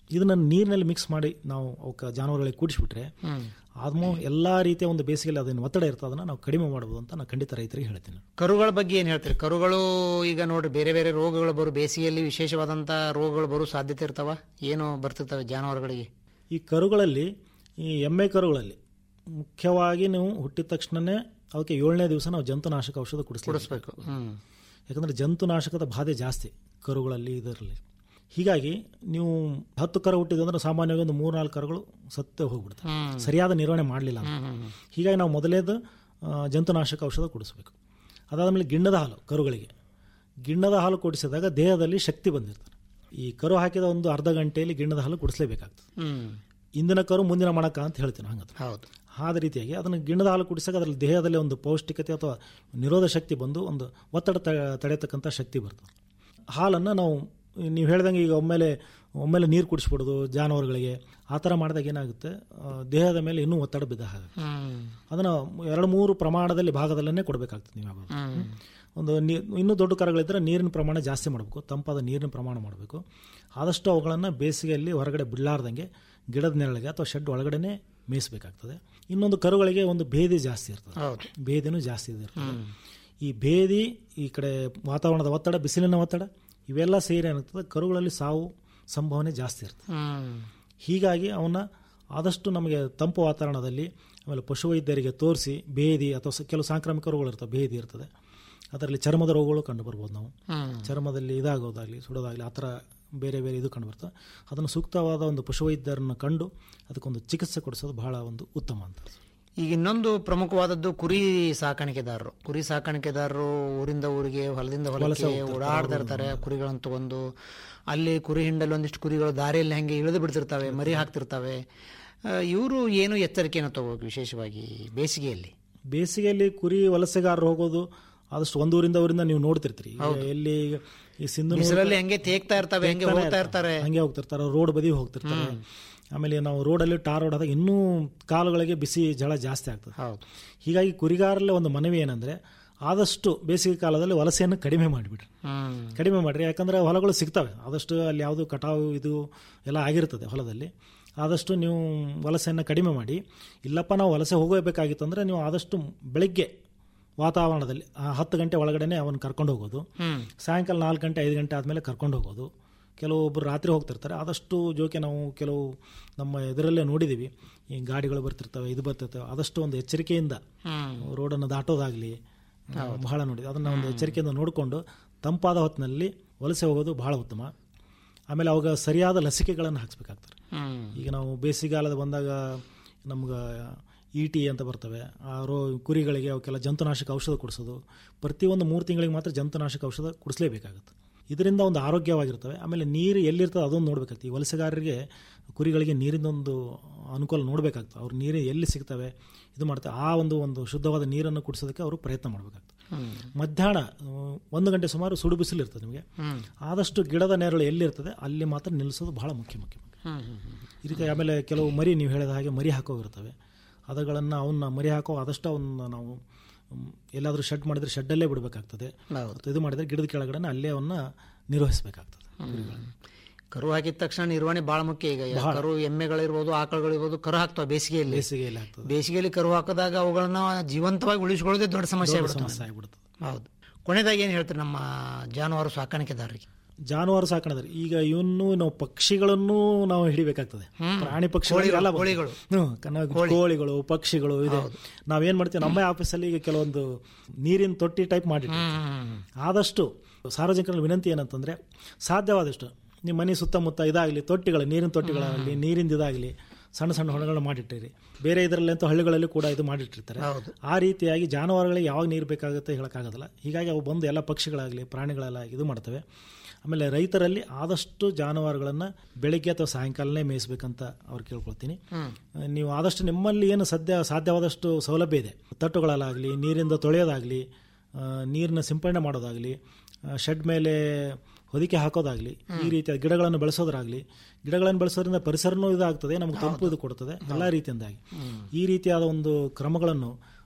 ಇದನ್ನ ನೀರಿನಲ್ಲಿ ಮಿಕ್ಸ್ ಮಾಡಿ ನಾವು ಅವಕ್ಕೆ ಜಾನುವಾರುಗಳಿಗೆ ಕೂಡಿಸ್ಬಿಟ್ರೆ ಹ್ಮ್. ಆದ್ಮೋ ಎಲ್ಲಾ ರೀತಿಯ ಒಂದು ಬೇಸಿಗೆಯಲ್ಲಿ ಅದನ್ನು ಒತ್ತಡ ಇರ್ತದೆ ಅದನ್ನ ನಾವು ಕಡಿಮೆ ಮಾಡಬಹುದು ಅಂತ ನಾನು ಖಂಡಿತ ರೈತರಿಗೆ ಹೇಳ್ತೀನಿ ಕರುಗಳ ಬಗ್ಗೆ ಏನು ಹೇಳ್ತೀರಿ ಕರುಗಳು ಈಗ ನೋಡ್ರಿ ಬೇರೆ ಬೇರೆ ರೋಗಗಳು ಬರು ಬೇಸಿಗೆಯಲ್ಲಿ ವಿಶೇಷವಾದಂಥ ರೋಗಗಳು ಬರೋ ಸಾಧ್ಯತೆ ಇರ್ತಾವ ಏನು ಬರ್ತಿರ್ತವೆ ಜಾನುವಾರುಗಳಿಗೆ ಈ ಕರುಗಳಲ್ಲಿ ಈ ಎಮ್ಮೆ ಕರುಗಳಲ್ಲಿ ಮುಖ್ಯವಾಗಿ ನೀವು ಹುಟ್ಟಿದ ತಕ್ಷಣನೇ ಅವಕ್ಕೆ ಏಳನೇ ದಿವಸ ನಾವು ಜಂತುನಾಶಕ ಔಷಧ ಕುಡಿಸ್ಬೇಕು ಹ್ಮ್ ಯಾಕಂದ್ರೆ ಜಂತುನಾಶಕದ ಬಾಧೆ ಜಾಸ್ತಿ ಕರುಗಳಲ್ಲಿ ಇದರಲ್ಲಿ ಹೀಗಾಗಿ ನೀವು ಹತ್ತು ಕರು ಹುಟ್ಟಿದೆ ಅಂದ್ರೆ ಸಾಮಾನ್ಯವಾಗಿ ಒಂದು ಮೂರು ನಾಲ್ಕು ಕರುಗಳು ಸತ್ತೇ ಹೋಗ್ಬಿಡ್ತವೆ ಹ್ಮ್. ಸರಿಯಾದ ನಿರ್ವಹಣೆ ಮಾಡಲಿಲ್ಲ ಹ್ಮ್, ಹ್ಮ್, ಹ್ಮ್. ಹೀಗಾಗಿ ನಾವು ಮೊದಲೇದು ಆ, ಜಂತುನಾಶಕ ಔಷಧ ಕುಡಿಸ್ಬೇಕು ಅದಾದಮೇಲೆ ಗಿಣ್ಣದ ಹಾಲು ಕರುಗಳಿಗೆ ಗಿಣ್ಣದ ಹಾಲು ಕುಡಿಸಿದಾಗ ದೇಹದಲ್ಲಿ ಶಕ್ತಿ ಬಂದಿರ್ತದೆ ಈ ಕರು ಹಾಕಿದ ಒಂದು ಅರ್ಧ ಗಂಟೆಯಲ್ಲಿ ಗಿಣ್ಣದ ಹಾಲು ಕುಡಿಸ್ಲೇಬೇಕಾಗ್ತದೆ ಹ್ಮ್ ಇಂದಿನ ಕರು ಮುಂದಿನ ಮಣಕ ಅಂತ ಹೇಳ್ತೀನಿ ಹಂಗಂದ್ರೆ ಹೌದು ಆದ ರೀತಿಯಾಗಿ ಅದನ್ನು ಗಿಣ್ಣದ ಹಾಲು ಕುಡಿಸಾಗ ಅದರಲ್ಲಿ ದೇಹದಲ್ಲಿ ಒಂದು ಪೌಷ್ಟಿಕತೆ ಅಥವಾ ನಿರೋಧ ಶಕ್ತಿ ಬಂದು ಒಂದು ಒತ್ತಡ ತ- ತಡೆಯತಕ್ಕಂಥ ಶಕ್ತಿ ಬರ್ತದೆ ಹಾಲನ್ನು ನಾವು ನೀವು ಹೇಳ್ದಂಗೆ ಈಗ ಒಮ್ಮೆಲೆ ಒಮ್ಮೆಲೆ ನೀರು ಕುಡಿಸ್ಬಿಡೋದು ಜಾನುವಾರುಗಳಿಗೆ ಆ ಥರ ಮಾಡಿದಾಗ ಏನಾಗುತ್ತೆ ಆ, ದೇಹದ ಮೇಲೆ ಇನ್ನೂ ಒತ್ತಡ ಬಿದ್ದ ಹಾಗೆ ಹ್ಮ್ ಅದನ್ನು ಎರಡು ಮೂರು ಪ್ರಮಾಣದಲ್ಲಿ ಭಾಗದಲ್ಲೇ ಕೊಡಬೇಕಾಗ್ತದೆ ನೀವು ಯಾವಾಗ ಹ್ಮ್ ಒಂದು ನೀ ಇನ್ನೂ ದೊಡ್ಡ ಕರುಗಳಿದ್ದರೆ ನೀರಿನ ಪ್ರಮಾಣ ಜಾಸ್ತಿ ಮಾಡಬೇಕು ತಂಪಾದ ನೀರಿನ ಪ್ರಮಾಣ ಮಾಡಬೇಕು ಆದಷ್ಟು ಅವುಗಳನ್ನು ಬೇಸಿಗೆಯಲ್ಲಿ ಹೊರಗಡೆ ಬಿಡಲಾರ್ದಂಗೆ ಗಿಡದ ನೆರಳಿಗೆ ಅಥವಾ ಶೆಡ್ ಒಳಗಡೆನೆ ಮೇಯಿಸಬೇಕಾಗ್ತದೆ ಇನ್ನೊಂದು ಕರುಗಳಿಗೆ ಒಂದು ಭೇದಿ ಜಾಸ್ತಿ ಇರ್ತದೆ ಹೌದು ಭೇದಿನೂ ಜಾಸ್ತಿ ಇರ್ತದೆ ಹ್ಮ್. ಈ ಭೇದಿ ಈ ಕಡೆ ವಾತಾವರಣದ ಒತ್ತಡ ಬಿಸಿಲಿನ ಒತ್ತಡ ಇವೆಲ್ಲ ಸೇರಿ ಏನಾಗ್ತದೆ ಕರುಗಳಲ್ಲಿ ಸಾವು ಸಂಭಾವನೆ ಜಾಸ್ತಿ ಇರ್ತದೆ ಹ್ಮ್ ಹೀಗಾಗಿ ಅವನ್ನ ಆದಷ್ಟು ನಮಗೆ ತಂಪು ವಾತಾವರಣದಲ್ಲಿ ಆಮೇಲೆ ಪಶುವೈದ್ಯರಿಗೆ ತೋರಿಸಿ ಭೇದಿ ಅಥವಾ ಸ- ಕೆಲವು ಸಾಂಕ್ರಾಮಿಕ ರೋಗಗಳು ಇರ್ತವೆ ಭೇದಿ ಇರ್ತದೆ ಅದರಲ್ಲಿ ಚರ್ಮದ ರೋಗಗಳು ಕಂಡು ಬರ್ಬೋದು ನಾವು ಹ್ಮ್. ಚರ್ಮದಲ್ಲಿ ಇದಾಗೋದಾಗಲಿ ಸುಡೋದಾಗಲಿ ಆ ಥರ ಬೇರೆ ಬೇರೆ ಇದು ಕಂಡು ಬರ್ತದೆ ಅದನ್ನು ಸೂಕ್ತವಾದ ಒಂದು ಪಶುವೈದ್ಯರನ್ನು ಕಂಡು ಅದಕ್ಕೊಂದು ಚಿಕಿತ್ಸೆ ಕೊಡಿಸೋದು ಬಹಳ ಒಂದು ಉತ್ತಮ ಅಂತ ಈಗ ಇನ್ನೊಂದು ಪ್ರಮುಖವಾದದ್ದು ಕುರಿ ಸಾಕಾಣಿಕೆದಾರರು ಕುರಿ ಸಾಕಾಣಿಕೆದಾರರು ಊರಿಂದ ಊರಿಗೆ ಹೊಲದಿಂದ ವಲಸೆ ಹೊಲಕ್ಕೆ ಹೋಗ್ತಿರ್ತಾರೆ, ಓಡಾಡ್ತಾ ಅವ್ರು ಇರ್ತಾರೆ ಕುರಿಗಳನ್ನು ತಗೊಂಡು ಅಲ್ಲಿ ಕುರಿ ಹಿಂಡಲ್ಲಿ ಒಂದಿಷ್ಟು ಕುರಿಗಳು ದಾರಿಯಲ್ಲಿ ಹಂಗೆ ಇಳಿದು ಬಿಡ್ತಿರ್ತವೆ ಮರಿ ಹಾಕ್ತಿರ್ತವೆ ಇವರು ಏನು ಎಚ್ಚರಿಕೆಯನ್ನು ತಗೋಬೇಕು ವಿಶೇಷವಾಗಿ ಬೇಸಿಗೆಯಲ್ಲಿ ಬೇಸಿಗೆಯಲ್ಲಿ ಕುರಿ ವಲಸೆಗಾರರು ಹೋಗೋದು ಆದಷ್ಟು ಒಂದು ಊರಿಂದ ಊರಿಂದ ನೀವು ನೋಡ್ತಿರ್ತೀರಿ ಈಗ ಎಲ್ಲಿ ಈಗ ಈ ಸಿಂಧು ಬಿಸಿಲಲ್ಲಿ ಹಂಗೆ ತೇಗ್ತಾ ಇರ್ತವೆ ಹಂಗೆ ಹೋಗ್ತಾ ಇರ್ತಾರೆ ಹಂಗೆ ಹೋಗ್ತಿರ್ತಾರೆ ರೋಡ್ ಬದಿ ಹೋಗ್ತಿರ್ತಾರೆ ಆಮೇಲೆ ನಾವು ರೋಡಲ್ಲಿ ಟಾರ್ ರೋಡ್ ಆದಾಗ ಇನ್ನೂ ಕಾಲುಗಳಿಗೆ ಬಿಸಿ ಜಳ ಜಾಸ್ತಿ ಆಗ್ತದೆ ಹೌದು ಹೀಗಾಗಿ ಕುರಿಗಾರಲ್ಲೇ ಒಂದು ಮನವಿ ಏನಂದ್ರೆ ಆದಷ್ಟು ಬೇಸಿಗೆ ಕಾಲದಲ್ಲಿ ವಲಸೆಯನ್ನು ಕಡಿಮೆ ಮಾಡಿಬಿಡ್ರಿ ಹ್ಮ್ ಕಡಿಮೆ ಮಾಡಿರಿ ಯಾಕಂದರೆ ಹೊಲಗಳು ಸಿಗ್ತವೆ ಆದಷ್ಟು ಅಲ್ಲಿ ಯಾವುದು ಕಟಾವು ಇದು ಎಲ್ಲ ಆಗಿರ್ತದೆ ಹೊಲದಲ್ಲಿ ಆದಷ್ಟು ನೀವು ವಲಸೆಯನ್ನು ಕಡಿಮೆ ಮಾಡಿ ಇಲ್ಲಪ್ಪ ನಾವು ವಲಸೆ ಹೋಗಬೇಕಾಗಿತ್ತು ಅಂದರೆ ನೀವು ಆದಷ್ಟು ಬೆಳಗ್ಗೆ ವಾತಾವರಣದಲ್ಲಿ ಆ ಹತ್ತು ಗಂಟೆ ಒಳಗಡೆನೆ ಅವನ್ನ ಕರ್ಕೊಂಡು ಹೋಗೋದು ಹ್ಮ್ ಸಾಯಂಕಾಲ ನಾಲ್ಕು ಗಂಟೆ ಐದು ಗಂಟೆ ಆದಮೇಲೆ ಕರ್ಕೊಂಡು ಹೋಗೋದು ಕೆಲವೊಬ್ಬರು ರಾತ್ರಿ ಹೋಗ್ತಿರ್ತಾರೆ ಆದಷ್ಟು ಜೋಕೆ ನಾವು ಕೆಲವು ನಮ್ಮ ಇದರಲ್ಲೇ ನೋಡಿದ್ದೀವಿ ಈ ಗಾಡಿಗಳು ಬರ್ತಿರ್ತವೆ ಇದು ಬರ್ತಿರ್ತವೆ ಆದಷ್ಟು ಒಂದು ಎಚ್ಚರಿಕೆಯಿಂದ ಹ್ಮ್ ರೋಡನ್ನು ದಾಟೋದಾಗಲಿ ಬಹಳ ನೋಡಿ ಅದನ್ನು ಒಂದು ಎಚ್ಚರಿಕೆಯಿಂದ ನೋಡಿಕೊಂಡು ತಂಪಾದ ಹೊತ್ತಿನಲ್ಲಿ ವಲಸೆ ಹೋಗೋದು ಬಹಳ ಉತ್ತಮ ಆಮೇಲೆ ಅವಾಗ ಸರಿಯಾದ ಲಸಿಕೆಗಳನ್ನು ಹಾಕ್ಸ್ಬೇಕಾಗ್ತಾರೆ ಹ್ಮ್ ಈಗ ನಾವು ಬೇಸಿಗೆಗಾಲದ ಬಂದಾಗ ನಮ್ಗೆ ಇ ಟಿ ಅಂತ ಬರ್ತವೆ ಆ ರೋ ಕುರಿಗಳಿಗೆ ಅವಕ್ಕೆಲ್ಲ ಜಂತುನಾಶಕ ಔಷಧ ಕೊಡಿಸೋದು ಪ್ರತಿಯೊಂದು ಮೂರು ತಿಂಗಳಿಗೆ ಮಾತ್ರ ಜಂತುನಾಶಕ ಔಷಧ ಕುಡಿಸಲೇಬೇಕಾಗುತ್ತೆ ಇದರಿಂದ ಒಂದು ಆರೋಗ್ಯವಾಗಿರ್ತವೆ ಆಮೇಲೆ ನೀರು ಎಲ್ಲಿರ್ತದೆ ಅದೊಂದು ನೋಡಬೇಕಾಗ್ತದೆ ಈ ವಲಸೆಗಾರರಿಗೆ ಕುರಿಗಳಿಗೆ ನೀರಿನ ಒಂದು ಅನುಕೂಲ ನೋಡಬೇಕಾಗ್ತದೆ ಅವ್ರು ನೀರು ಎಲ್ಲಿ ಸಿಗ್ತವೆ ಇದು ಮಾಡ್ತಾರೆ ಆ ಒಂದು ಒಂದು ಶುದ್ಧವಾದ ನೀರನ್ನು ಕುಡಿಸೋದಕ್ಕೆ ಅವರು ಪ್ರಯತ್ನ ಮಾಡಬೇಕಾಗ್ತದೆ ಹ್ಮ್ ಮಧ್ಯಾಹ್ನ ಆ, ಒಂದು ಗಂಟೆ ಸುಮಾರು ಸುಡು ಬಿಸಿಲು ಇರ್ತದೆ ನಿಮಗೆ ಹ್ಮ್ ಆದಷ್ಟು ಗಿಡದ ನೆರಳು ಎಲ್ಲಿರ್ತದೆ ಅಲ್ಲಿ ಮಾತ್ರ ನಿಲ್ಲಿಸೋದು ಬಹಳ ಮುಖ್ಯ ಮುಖ್ಯ ಹ್ಮ್ ಹ್ಮ್ ಹ್ಮ್ ಈ ರೀತಿ ಆಮೇಲೆ ಕೆಲವು ಮರಿ ನೀವು ಹೇಳಿದ ಹಾಗೆ ಮರಿ ಹಾಕೋಗಿರ್ತವೆ ಅದಗಳನ್ನು ಅವನ್ನ ಮರಿ ಹಾಕೋ ಆದಷ್ಟು ಅವನ್ನ ನಾವು ಮ್, ಎಲ್ಲಾದರೂ ಶೆಡ್ ಮಾಡಿದ್ರೆ ಶೆಡ್ಡಲ್ಲೇ ಬಿಡಬೇಕಾಗ್ತದೆ ಹೌದು ಇದು ಮಾಡಿದ್ರೆ ಗಿಡದ ಕೆಳಗಡೆ ಅಲ್ಲೇ ಅವನ್ನ ನಿರ್ವಹಿಸಬೇಕಾಗ್ತದೆ ಕರು ಹಾಕಿದ ತಕ್ಷಣ ನಿರ್ವಹಣೆ ಬಹಳ ಮುಖ್ಯ ಈಗ ಈಗ ಕರು ಎಮ್ಮೆಗಳಿರ್ಬೋದು ಆಕಳುಗಳಿರ್ಬೋದು ಕರು ಹಾಕ್ತಾವ ಬೇಸಿಗೆಯಲ್ಲಿ ಬೇಸಿಗೆಯಲ್ಲಿ ಆಗ್ತದೆ ಬೇಸಿಗೆಯಲ್ಲಿ ಕರು ಹಾಕಿದಾಗ ಅವುಗಳನ್ನ ಜೀವಂತವಾಗಿ ಉಳಿಸ್ಕೊಳ್ಳೋದೇ ದೊಡ್ಡ ಸಮಸ್ಯೆ ದೊಡ್ಡ ಆಗ್ಬಿಡುತ್ತೆ ಸಮಸ್ಯೆ ಆಗ್ಬಿಡುತ್ತೆ ಹೌದು ಕೊನೆದಾಗಿ ಏನು ಹೇಳ್ತಾರೆ ನಮ್ಮ ಜಾನುವಾರು ಸಾಕಾಣಿಕೆದಾರರಿಗೆ ಜಾನುವಾರು ಸಾಕಣೆ ಈಗ ಇವನ್ನು ನಾವು ಪಕ್ಷಿಗಳನ್ನು ನಾವು ಹಿಡಿಬೇಕಾಗ್ತದೆ ಹ್ಮ್. ಪ್ರಾಣಿ ಪಕ್ಷಿಗಳು ಕೋಳಿಗಳು, ಎಲ್ಲ ಬರ್ತವೆ. ಕೋಳಿಗಳು. ಹ್ಮ್, ಕನ್ನ- ಕೋಳಿಗಳು ಪಕ್ಷಿಗಳು ಇದೆ ನಾವೇನ್ ಮಾಡ್ತೀವಿ ನಮ್ಮ ಆಫೀಸಲ್ಲಿ ಈಗ ಕೆಲವೊಂದು ನೀರಿನ ತೊಟ್ಟಿ ಟೈಪ್ ಮಾಡಿ ಆದಷ್ಟು ಸಾರ್ವಜನಿಕರಲ್ಲಿ ವಿನಂತಿ ಏನಂತಂದ್ರೆ ಸಾಧ್ಯವಾದಷ್ಟು ನಿಮ್ಮ ಮನೆ ಸುತ್ತಮುತ್ತ ಇದಾಗಲಿ ತೊಟ್ಟಿಗಳು ನೀರಿನ ತೊಟ್ಟಿಗಳಾಗಲಿ ನೀರಿಂದ ಇದಾಗಲಿ ಸಣ್ಣ ಸಣ್ಣ ಹೊಣಗಳನ್ನ ಮಾಡಿಟ್ಟಿರಿ ಬೇರೆ ಇದರಲ್ಲಂತೂ ಹಳ್ಳಿಗಳಲ್ಲಿ ಕೂಡ ಇದು ಮಾಡಿಟ್ಟಿರ್ತಾರೆ ಹೌದು. ಆ ರೀತಿಯಾಗಿ ಜಾನುವಾರುಗಳಿಗೆ ಯಾವಾಗ ನೀರು ಬೇಕಾಗುತ್ತೆ ಹೇಳೋಕ್ಕಾಗೋದಿಲ್ಲ ಹೀಗಾಗಿ ಅವು ಬಂದು ಎಲ್ಲ ಪಕ್ಷಿಗಳಾಗಲಿ ಪ್ರಾಣಿಗಳೆಲ್ಲ ಇದು ಮಾಡ್ತವೆ ಆಮೇಲೆ ರೈತರಲ್ಲಿ ಆದಷ್ಟು ಜಾನುವಾರುಗಳನ್ನು ಬೆಳಿಗ್ಗೆ ಅಥವಾ ಸಾಯಂಕಾಲನೇ ಮೇಯಿಸ್ಬೇಕಂತ ಅವ್ರು ಕೇಳ್ಕೊಳ್ತೀನಿ ನೀವು ಆದಷ್ಟು ನಿಮ್ಮಲ್ಲಿ ಏನು ಸದ್ಯ ಸಾಧ್ಯವಾದಷ್ಟು ಸೌಲಭ್ಯ ಇದೆ ತಟ್ಟುಗಳಲ್ಲಾಗಲಿ ನೀರಿಂದ ತೊಳೆಯೋದಾಗಲಿ ನೀರನ್ನ ಸಿಂಪಡಣೆ ಮಾಡೋದಾಗಲಿ ಶೆಡ್ ಮೇಲೆ ಹೊದಿಕೆ ಹಾಕೋದಾಗಲಿ ಈ ರೀತಿಯ ಗಿಡಗಳನ್ನು ಬೆಳೆಸೋದ್ರಾಗಲಿ ಗಿಡಗಳನ್ನು ಬೆಳೆಸೋದ್ರಿಂದ ಪರಿಸರನೂ ಇದಾಗ್ತದೆ ನಮಗೆ ತಂಪು ಇದು ಕೊಡ್ತದೆ ಎಲ್ಲ ರೀತಿಯಿಂದಾಗಿ ಈ ರೀತಿಯಾದ ಒಂದು ಕ್ರಮಗಳನ್ನು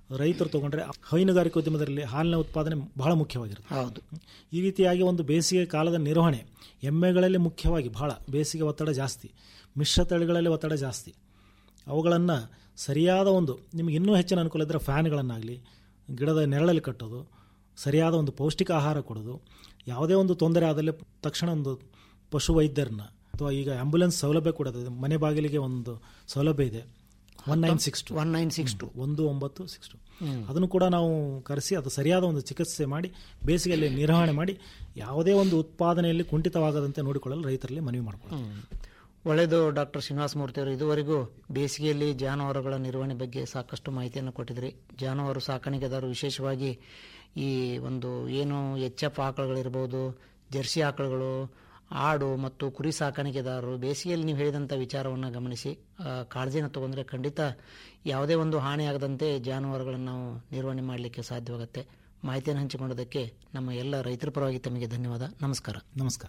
ರೈತರು ತಗೊಂಡ್ರೆ ಹೈನುಗಾರಿಕೆ ಉದ್ಯಮದಲ್ಲಿ ಹಾಲಿನ ಉತ್ಪಾದನೆ ಬಹಳ ಮುಖ್ಯವಾಗಿರುತ್ತೆ ಹೌದು ಈ ರೀತಿಯಾಗಿ ಒಂದು ಬೇಸಿಗೆ ಕಾಲದ ನಿರ್ವಹಣೆ ಎಮ್ಮೆಗಳಲ್ಲಿ ಮುಖ್ಯವಾಗಿ ಬಹಳ ಬೇಸಿಗೆ ಒತ್ತಡ ಜಾಸ್ತಿ ಮಿಶ್ರ ತಳಿಗಳಲ್ಲಿ ಒತ್ತಡ ಜಾಸ್ತಿ ಅವುಗಳನ್ನು ಸರಿಯಾದ ಒಂದು ನಿಮಗೆ ಇನ್ನೂ ಹೆಚ್ಚಿನ ಅನುಕೂಲ ಇದ್ದರೆ ಫ್ಯಾನ್ಗಳನ್ನಾಗಲಿ ಗಿಡದ ನೆರಳಲ್ಲಿ ಕಟ್ಟೋದು ಸರಿಯಾದ ಒಂದು ಪೌಷ್ಟಿಕ ಆಹಾರ ಕೊಡೋದು ಯಾವುದೇ ಒಂದು ತೊಂದರೆ ಆದಲ್ಲಿ ತಕ್ಷಣ ಒಂದು ಪಶು ವೈದ್ಯರನ್ನ ಅಥವಾ ಈಗ ಆಂಬ್ಯುಲೆನ್ಸ್ ಸೌಲಭ್ಯ ಕೂಡ ಇದೆ ಮನೆ ಬಾಗಿಲಿಗೆ ಒಂದು ಸೌಲಭ್ಯ ಇದೆ one nine six two one nine six two ಒಂದು ಒಂಬತ್ತು ಸಿಕ್ಸ್ ಟು ಹ್ಮ್. ಅದನ್ನು ಕೂಡ ನಾವು ಕರೆಸಿ ಅದು ಸರಿಯಾದ ಒಂದು ಚಿಕಿತ್ಸೆ ಮಾಡಿ ಬೇಸಿಗೆಯಲ್ಲಿ ನಿರ್ವಹಣೆ ಮಾಡಿ ಯಾವುದೇ ಒಂದು ಉತ್ಪಾದನೆಯಲ್ಲಿ ಕುಂಠಿತವಾಗದಂತೆ ನೋಡಿಕೊಳ್ಳಲು ರೈತರಲ್ಲಿ ಮನವಿ ಮಾಡಿಕೊಳ್ಳಿ ಒಳ್ಳೆಯದು ಡಾಕ್ಟರ್ ಶ್ರೀನಿವಾಸ ಮೂರ್ತಿ ಅವರು ಇದುವರೆಗೂ ಬೇಸಿಗೆಯಲ್ಲಿ ಜಾನುವಾರುಗಳ ನಿರ್ವಹಣೆ ಬಗ್ಗೆ ಸಾಕಷ್ಟು ಮಾಹಿತಿಯನ್ನು ಕೊಟ್ಟಿದ್ರಿ ಜಾನುವಾರು ಸಾಕಾಣಿಕೆದಾರರು ವಿಶೇಷವಾಗಿ ಈ ಒಂದು ಏನು ಎಚ್ ಎಫ್ ಆಕಳುಗಳಿರ್ಬೋದು ಜರ್ಸಿ ಆಕಳುಗಳು ಆಡು ಮತ್ತು ಕುರಿ ಸಾಕಾಣಿಕೆದಾರರು ಬೇಸಿಗೆಯಲ್ಲಿ ನೀವು ಹೇಳಿದಂಥ ವಿಚಾರವನ್ನು ಗಮನಿಸಿ ಆ, ಕಾಳಜಿನ ತಗೊಂಡ್ರೆ ಖಂಡಿತ ಯಾವುದೇ ಒಂದು ಹಾನಿಯಾಗದಂತೆ ಜಾನುವಾರುಗಳನ್ನು ನಾವು ನಿರ್ವಹಣೆ ಮಾಡಲಿಕ್ಕೆ ಸಾಧ್ಯವಾಗುತ್ತೆ ಮಾಹಿತಿಯನ್ನು ಹಂಚಿಕೊಂಡದಕ್ಕೆ ನಮ್ಮ ಎಲ್ಲ ರೈತರ ಪರವಾಗಿ ತಮಗೆ ಧನ್ಯವಾದ ನಮಸ್ಕಾರ ನಮಸ್ಕಾರ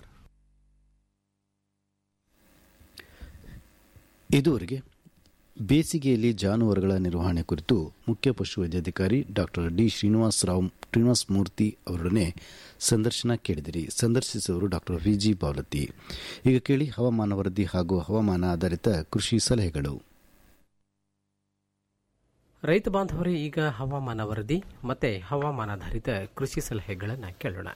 ಇದುವರೆಗೆ ಬೇಸಿಗೆಯಲ್ಲಿ ಜಾನುವಾರುಗಳ ನಿರ್ವಹಣೆ ಕುರಿತು ಮುಖ್ಯ ಪಶುವೈದ್ಯಾಧಿಕಾರಿ ಡಾಕ್ಟರ್ ಡಿ ಶ್ರೀನಿವಾಸರಾವ್ ಶ್ರೀನಿವಾಸ ಮೂರ್ತಿ ಅವರೊಡನೆ ಸಂದರ್ಶನ ಕೇಳಿದಿರಿ ಸಂದರ್ಶಿಸುವವರು ಡಾಕ್ಟರ್ ವಿ ಜಿ ಬಾವಲತ್ತಿ ಈಗ ಕೇಳಿ ಹವಾಮಾನ ವರದಿ ಹಾಗೂ ಹವಾಮಾನ ಆಧಾರಿತ ಕೃಷಿ ಸಲಹೆಗಳು ರೈತ ಬಾಂಧವರೇ ಈಗ ಹವಾಮಾನ ವರದಿ ಮತ್ತು ಹವಾಮಾನಾಧಾರಿತ ಕೃಷಿ ಸಲಹೆಗಳನ್ನು ಕೇಳೋಣ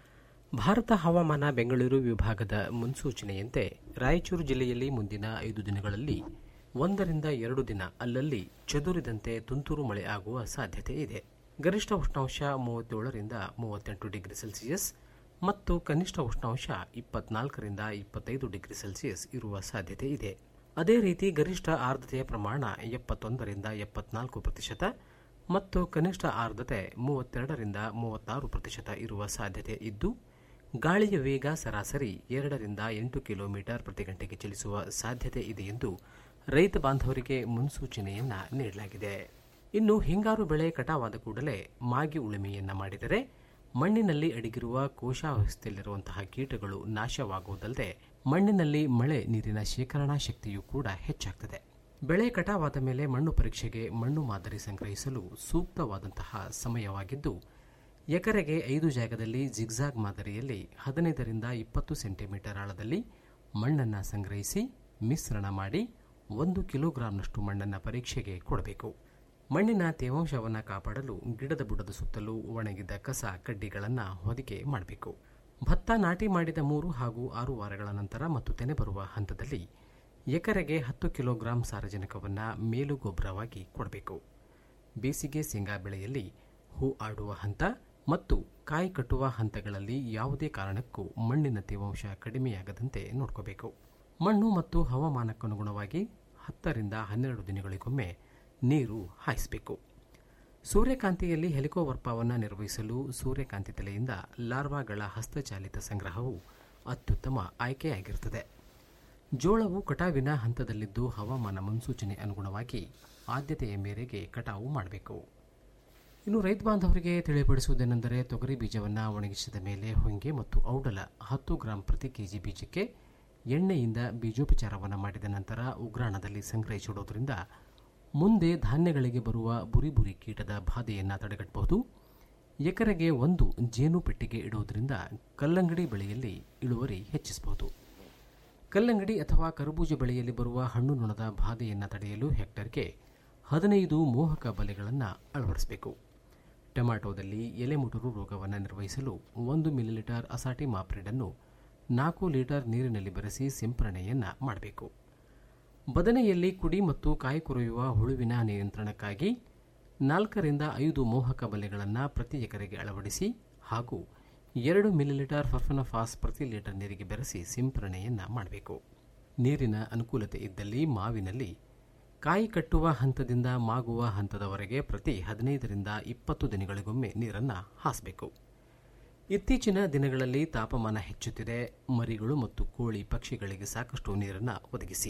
ಭಾರತ ಹವಾಮಾನ ಬೆಂಗಳೂರು ವಿಭಾಗದ ಮುನ್ಸೂಚನೆಯಂತೆ ರಾಯಚೂರು ಜಿಲ್ಲೆಯಲ್ಲಿ ಮುಂದಿನ ಐದು ದಿನಗಳಲ್ಲಿ ಒಂದರಿಂದ ಎರಡು ದಿನ ಅಲ್ಲಲ್ಲಿ ಚದುರಿದಂತೆ ತುಂತುರು ಮಳೆ ಆಗುವ ಸಾಧ್ಯತೆ ಇದೆ ಗರಿಷ್ಠ ಉಷ್ಣಾಂಶ ಮೂವತ್ತೇಳರಿಂದ ಮೂವತ್ತೆಂಟು ಡಿಗ್ರಿ ಸೆಲ್ಸಿಯಸ್ ಮತ್ತು ಕನಿಷ್ಠ ಉಷ್ಣಾಂಶ ಇಪ್ಪತ್ನಾಲ್ಕರಿಂದ ಇಪ್ಪತ್ತೈದು ಡಿಗ್ರಿ ಸೆಲ್ಸಿಯಸ್ ಇರುವ ಸಾಧ್ಯತೆ ಇದೆ ಅದೇ ರೀತಿ ಗರಿಷ್ಠ ಆರ್ದ್ರತೆಯ ಪ್ರಮಾಣ ಎಪ್ಪತ್ತೊಂದರಿಂದ ಎಪ್ಪತ್ನಾಲ್ಕು ಪ್ರತಿಶತ ಮತ್ತು ಕನಿಷ್ಠ ಆರ್ದ್ರತೆ ಮೂವತ್ತೆರಡರಿಂದ ಮೂವತ್ತಾರು ಪ್ರತಿಶತ ಇರುವ ಸಾಧ್ಯತೆ ಇದ್ದು ಗಾಳಿಯ ವೇಗ ಸರಾಸರಿ ಎರಡರಿಂದ ಎಂಟು ಕಿಲೋಮೀಟರ್ ಪ್ರತಿ ಗಂಟೆಗೆ ಚಲಿಸುವ ಸಾಧ್ಯತೆ ಇದೆ ಎಂದು ರೈತ ಬಾಂಧವರಿಗೆ ಮುನ್ಸೂಚನೆಯನ್ನ ನೀಡಲಾಗಿದೆ ಇನ್ನು ಹಿಂಗಾರು ಬೆಳೆ ಕಟಾವಾದ ಕೂಡಲೇ ಮಾಗಿ ಉಳುಮೆಯನ್ನ ಮಾಡಿದರೆ ಮಣ್ಣಿನಲ್ಲಿ ಅಡಗಿರುವ ಕೋಶಾವಸ್ಥೆಯಲ್ಲಿರುವಂತಹ ಕೀಟಗಳು ನಾಶವಾಗುವುದಲ್ಲದೆ ಮಣ್ಣಿನಲ್ಲಿ ಮಳೆ ನೀರಿನ ಶೇಖರಣಾ ಶಕ್ತಿಯೂ ಕೂಡ ಹೆಚ್ಚಾಗ್ತದೆ ಬೆಳೆ ಕಟಾವಾದ ಮೇಲೆ ಮಣ್ಣು ಪರೀಕ್ಷೆಗೆ ಮಣ್ಣು ಮಾದರಿ ಸಂಗ್ರಹಿಸಲು ಸೂಕ್ತವಾದಂತಹ ಸಮಯವಾಗಿದ್ದು ಎಕರೆಗೆ ಐದು ಜಾಗದಲ್ಲಿ ಜಿಗ್ಜಾಗ್ ಮಾದರಿಯಲ್ಲಿ ಹದಿನೈದರಿಂದ ಇಪ್ಪತ್ತು ಸೆಂಟಿಮೀಟರ್ ಆಳದಲ್ಲಿ ಮಣ್ಣನ್ನು ಸಂಗ್ರಹಿಸಿ ಮಿಶ್ರಣ ಮಾಡಿ ಒಂದು ಕಿಲೋಗ್ರಾಂನಷ್ಟು ಮಣ್ಣನ್ನು ಪರೀಕ್ಷೆಗೆ ಕೊಡಬೇಕು ಮಣ್ಣಿನ ತೇವಾಂಶವನ್ನು ಕಾಪಾಡಲು ಗಿಡದ ಬುಡದ ಸುತ್ತಲೂ ಒಣಗಿದ ಕಸ ಕಡ್ಡಿಗಳನ್ನು ಹೊದಿಕೆ ಮಾಡಬೇಕು ಭತ್ತ ನಾಟಿ ಮಾಡಿದ ಮೂರು ಹಾಗೂ ಆರು ವಾರಗಳ ನಂತರ ಮತ್ತು ತೆನೆ ಬರುವ ಹಂತದಲ್ಲಿ ಎಕರೆಗೆ ಹತ್ತು ಕಿಲೋಗ್ರಾಂ ಸಾರಜನಕವನ್ನು ಮೇಲು ಗೊಬ್ಬರವಾಗಿ ಕೊಡಬೇಕು ಬೇಸಿಗೆ ಶೇಂಗಾ ಬೆಳೆಯಲ್ಲಿ ಹೂ ಆಡುವ ಹಂತ ಮತ್ತು ಕಾಯಿ ಕಟ್ಟುವ ಹಂತಗಳಲ್ಲಿ ಯಾವುದೇ ಕಾರಣಕ್ಕೂ ಮಣ್ಣಿನ ತೇವಾಂಶ ಕಡಿಮೆಯಾಗದಂತೆ ನೋಡ್ಕೋಬೇಕು ಮಣ್ಣು ಮತ್ತು ಹವಾಮಾನಕ್ಕನುಗುಣವಾಗಿ ಹತ್ತರಿಂದ ಹನ್ನೆರಡು ದಿನಗಳಿಗೊಮ್ಮೆ ನೀರು ಹಾಯಿಸಬೇಕು ಸೂರ್ಯಕಾಂತಿಯಲ್ಲಿ ಹೆಲಿಕೋವರ್ಪವನ್ನು ನಿರ್ವಹಿಸಲು ಸೂರ್ಯಕಾಂತಿ ತಲೆಯಿಂದ ಲಾರ್ವಾಗಳ ಹಸ್ತಚಾಲಿತ ಸಂಗ್ರಹವು ಅತ್ಯುತ್ತಮ ಆಯ್ಕೆಯಾಗಿರುತ್ತದೆ ಜೋಳವು ಕಟಾವಿನ ಹಂತದಲ್ಲಿದ್ದು ಹವಾಮಾನ ಮುನ್ಸೂಚನೆ ಅನುಗುಣವಾಗಿ ಆದ್ಯತೆಯ ಮೇರೆಗೆ ಕಟಾವು ಮಾಡಬೇಕು ಇನ್ನು ರೈತ ಬಾಂಧವರಿಗೆ ತಿಳಿಪಡಿಸುವುದೇನೆಂದರೆ ತೊಗರಿ ಬೀಜವನ್ನು ಒಣಗಿಸಿದ ಮೇಲೆ ಹೊಂಗೆ ಮತ್ತು ಔಡಲ ಹತ್ತು ಗ್ರಾಂ ಪ್ರತಿ ಕೆಜಿ ಬೀಜಕ್ಕೆ ಎಣ್ಣೆಯಿಂದ ಬೀಜೋಪಚಾರವನ್ನು ಮಾಡಿದ ನಂತರ ಉಗ್ರಾಣದಲ್ಲಿ ಸಂಗ್ರಹಿಸಿಡುವುದರಿಂದ ಮುಂದೆ ಧಾನ್ಯಗಳಿಗೆ ಬರುವ ಬುರಿ ಬುರಿ ಕೀಟದ ಬಾಧೆಯನ್ನು ತಡೆಗಟ್ಟಬಹುದು ಎಕರೆಗೆ ಒಂದು ಜೇನು ಪೆಟ್ಟಿಗೆ ಇಡುವುದರಿಂದ ಕಲ್ಲಂಗಡಿ ಬೆಳೆಯಲ್ಲಿ ಇಳುವರಿ ಹೆಚ್ಚಿಸಬಹುದು ಕಲ್ಲಂಗಡಿ ಅಥವಾ ಕರಬೂಜ ಬೆಳೆಯಲ್ಲಿ ಬರುವ ಹಣ್ಣು ನೊಣದ ಬಾಧೆಯನ್ನು ತಡೆಯಲು ಹೆಕ್ಟರ್ಗೆ ಹದಿನೈದು ಮೋಹಕ ಬಲೆಗಳನ್ನು ಅಳವಡಿಸಬೇಕು ಟೊಮ್ಯಾಟೋದಲ್ಲಿ ಎಲೆಮುಟುರು ರೋಗವನ್ನು ನಿರ್ವಹಿಸಲು ಒಂದು ಮಿಲಿಲೀಟರ್ ಅಸಾಟಿ ಮಾಪ್ರಿಡನ್ನು ನಾಲ್ಕು ಲೀಟರ್ ನೀರಿನಲ್ಲಿ ಬೆರೆಸಿ ಸಿಂಪರಣೆಯನ್ನು ಮಾಡಬೇಕು ಬದನೆಯಲ್ಲಿ ಕುಡಿ ಮತ್ತು ಕಾಯಿ ಕೊರೆಯುವ ಹುಳುವಿನ ನಿಯಂತ್ರಣಕ್ಕಾಗಿ ನಾಲ್ಕರಿಂದ ಐದು ಮೋಹಕ ಬಲೆಗಳನ್ನು ಪ್ರತಿ ಎಕರೆಗೆ ಅಳವಡಿಸಿ ಹಾಗೂ ಎರಡು ಮಿಲಿಲೀಟರ್ ಫರ್ಫನಫಾಸ್ ಪ್ರತಿ ಲೀಟರ್ ನೀರಿಗೆ ಬೆರೆಸಿ ಸಿಂಪರಣೆಯನ್ನು ಮಾಡಬೇಕು ನೀರಿನ ಅನುಕೂಲತೆ ಇದ್ದಲ್ಲಿ ಮಾವಿನಲ್ಲಿ ಕಾಯಿ ಕಟ್ಟುವ ಹಂತದಿಂದ ಮಾಗುವ ಹಂತದವರೆಗೆ ಪ್ರತಿ ಹದಿನೈದರಿಂದ ಇಪ್ಪತ್ತು ದಿನಗಳಿಗೊಮ್ಮೆ ನೀರನ್ನು ಹಾಸಬೇಕು ಇತ್ತೀಚಿನ ದಿನಗಳಲ್ಲಿ ತಾಪಮಾನ ಹೆಚ್ಚುತ್ತಿದೆ ಮರಿಗಳು ಮತ್ತು ಕೋಳಿ ಪಕ್ಷಿಗಳಿಗೆ ಸಾಕಷ್ಟು ನೀರನ್ನು ಒದಗಿಸಿ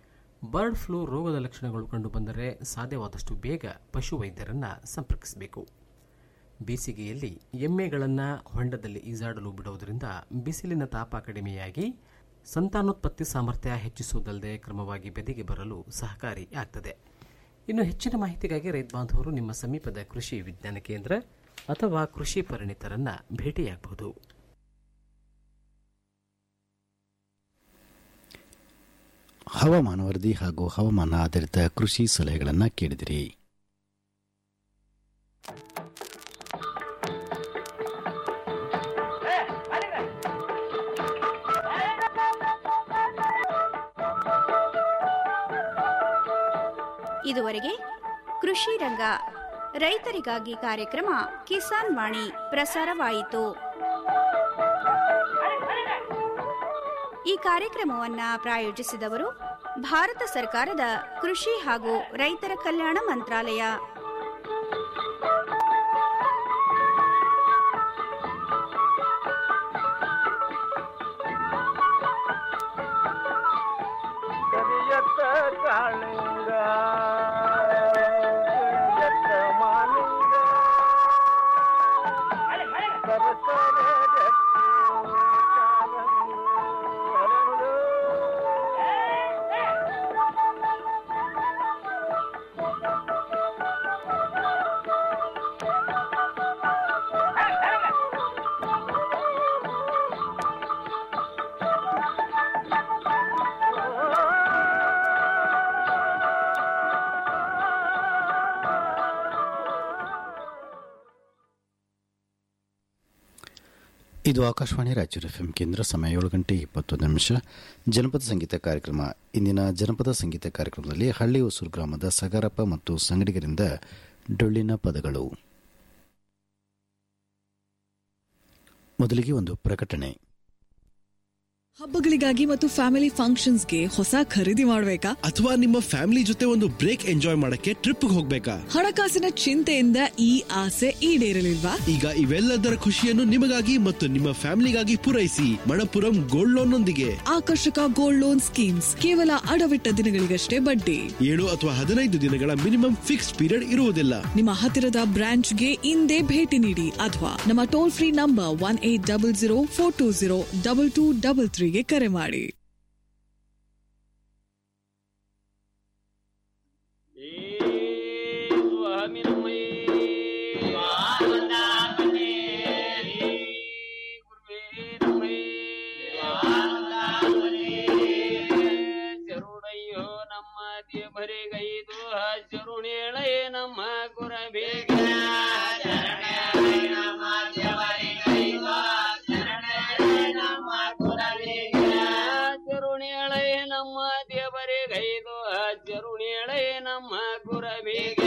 ಬರ್ಡ್ ಫ್ಲೂ ರೋಗದ ಲಕ್ಷಣಗಳು ಕಂಡುಬಂದರೆ ಸಾಧ್ಯವಾದಷ್ಟು ಬೇಗ ಪಶುವೈದ್ಯರನ್ನು ಸಂಪರ್ಕಿಸಬೇಕು ಬೇಸಿಗೆಯಲ್ಲಿ ಎಮ್ಮೆಗಳನ್ನು ಹೊಂಡದಲ್ಲಿ ಈಜಾಡಲು ಬಿಡುವುದರಿಂದ ಬಿಸಿಲಿನ ತಾಪ ಕಡಿಮೆಯಾಗಿ ಸಂತಾನೋತ್ಪತ್ತಿ ಸಾಮರ್ಥ್ಯ ಹೆಚ್ಚಿಸುವುದಲ್ಲದೆ ಕ್ರಮವಾಗಿ ಬೆದಿಗೆ ಬರಲು ಸಹಕಾರಿ ಆಗ್ತದೆ ಇನ್ನು ಹೆಚ್ಚಿನ ಮಾಹಿತಿಗಾಗಿ ರೈತ ಬಾಂಧವರು ನಿಮ್ಮ ಸಮೀಪದ ಕೃಷಿ ವಿಜ್ಞಾನ ಕೇಂದ್ರ ಅಥವಾ ಕೃಷಿ ಪರಿಣಿತರನ್ನ ಭೇಟಿಯಾಗಬಹುದು ಹವಾಮಾನ ವರದಿ ಹಾಗೂ ಹವಾಮಾನ ಆಧಾರಿತ ಕೃಷಿ ಸಲಹೆಗಳನ್ನು ಕೇಳಿದಿರಿ ಇದುವರೆಗೆ ಕೃಷಿ ರಂಗ ರೈತರಿಗಾಗಿ ಕಾರ್ಯಕ್ರಮ ಕಿಸಾನ್ ವಾಣಿ ಪ್ರಸಾರವಾಯಿತು ಈ ಕಾರ್ಯಕ್ರಮವನ್ನ ಪ್ರಾಯೋಜಿಸಿದವರು ಭಾರತ ಸರ್ಕಾರದ ಕೃಷಿ ಹಾಗೂ ರೈತರ ಕಲ್ಯಾಣ ಮಂತ್ರಾಲಯ ಕರಿಯತ್ತ ಕಾಳಿಂಗ ಕರಿಯತ್ತ ಮಾಲಿಂಗ ಸರಸರ ಜಟ್ಟಿ ಕಾಲಂಗ ಹರಳು. ಇದು ಆಕಾಶವಾಣಿ ರಾಯಚೂರು ಎಫ್ ಕೇಂದ್ರ ಸಮಯ ಏಳು ಗಂಟೆ ಇಪ್ಪತ್ತೊಂದು ನಿಮಿಷ ಜನಪದ ಸಂಗೀತ ಕಾರ್ಯಕ್ರಮ ಇಂದಿನ ಜನಪದ ಸಂಗೀತ ಕಾರ್ಯಕ್ರಮದಲ್ಲಿ ಹಳ್ಳಿ ಹೊಸೂರು ಗ್ರಾಮದ ಸಗಾರಪ್ಪ ಮತ್ತು ಸಂಗಡಿಗರಿಂದ ಡೊಳ್ಳಿನ ಪದಗಳು ಮೊದಲಿಗೆ ಒಂದು ಪ್ರಕಟಣೆ ಹಬ್ಬಗಳಿಗಾಗಿ ಮತ್ತು ಫ್ಯಾಮಿಲಿ ಫಂಕ್ಷನ್ಸ್ಗೆ ಹೊಸ ಖರೀದಿ ಮಾಡಬೇಕಾ ಅಥವಾ ನಿಮ್ಮ ಫ್ಯಾಮಿಲಿ ಜೊತೆ ಒಂದು ಬ್ರೇಕ್ ಎಂಜಾಯ್ ಮಾಡಕ್ಕೆ ಟ್ರಿಪ್ ಹೋಗ್ಬೇಕಾ ಹಣಕಾಸಿನ ಚಿಂತೆಯಿಂದ ಈ ಆಸೆ ಈಡೇರಲಿಲ್ವಾ ಈಗ ಇವೆಲ್ಲದರ ಖುಷಿಯನ್ನು ನಿಮಗಾಗಿ ಮತ್ತು ನಿಮ್ಮ ಫ್ಯಾಮಿಲಿಗಾಗಿ ಪೂರೈಸಿ ಮಣಪುರಂ ಗೋಲ್ಡ್ ಲೋನ್ ನೊಂದಿಗೆ ಆಕರ್ಷಕ ಗೋಲ್ಡ್ ಲೋನ್ ಸ್ಕೀಮ್ಸ್ ಕೇವಲ ಅಡವಿಟ್ಟ ದಿನಗಳಿಗಷ್ಟೇ ಬಡ್ಡಿ ಏಳು ಅಥವಾ ಹದಿನೈದು ದಿನಗಳ ಮಿನಿಮಮ್ ಫಿಕ್ಸ್ ಪೀರಿಯಡ್ ಇರುವುದಿಲ್ಲ ನಿಮ್ಮ ಹತ್ತಿರದ ಬ್ರಾಂಚ್ಗೆ ಇಂದೇ ಭೇಟಿ ನೀಡಿ ಅಥವಾ ನಮ್ಮ toll free number one eight double zero four two zero double two double ತ್ರೀಗೆ ಕರೆ ಮಾಡಿ ಚರುಡಯ್ಯೋ ನಮ್ಮ ದೇವರಿಗೈದು ಚರುಣೇಳೇ ನಮ್ಮ ಗುರಬೇಗ ಚರುಣೇಳೇ ನಮ್ಮ ದೇವರಿಗೈದು ಚರುಣೇಳೇ ನಮ್ಮ ಗುರಬೇಗ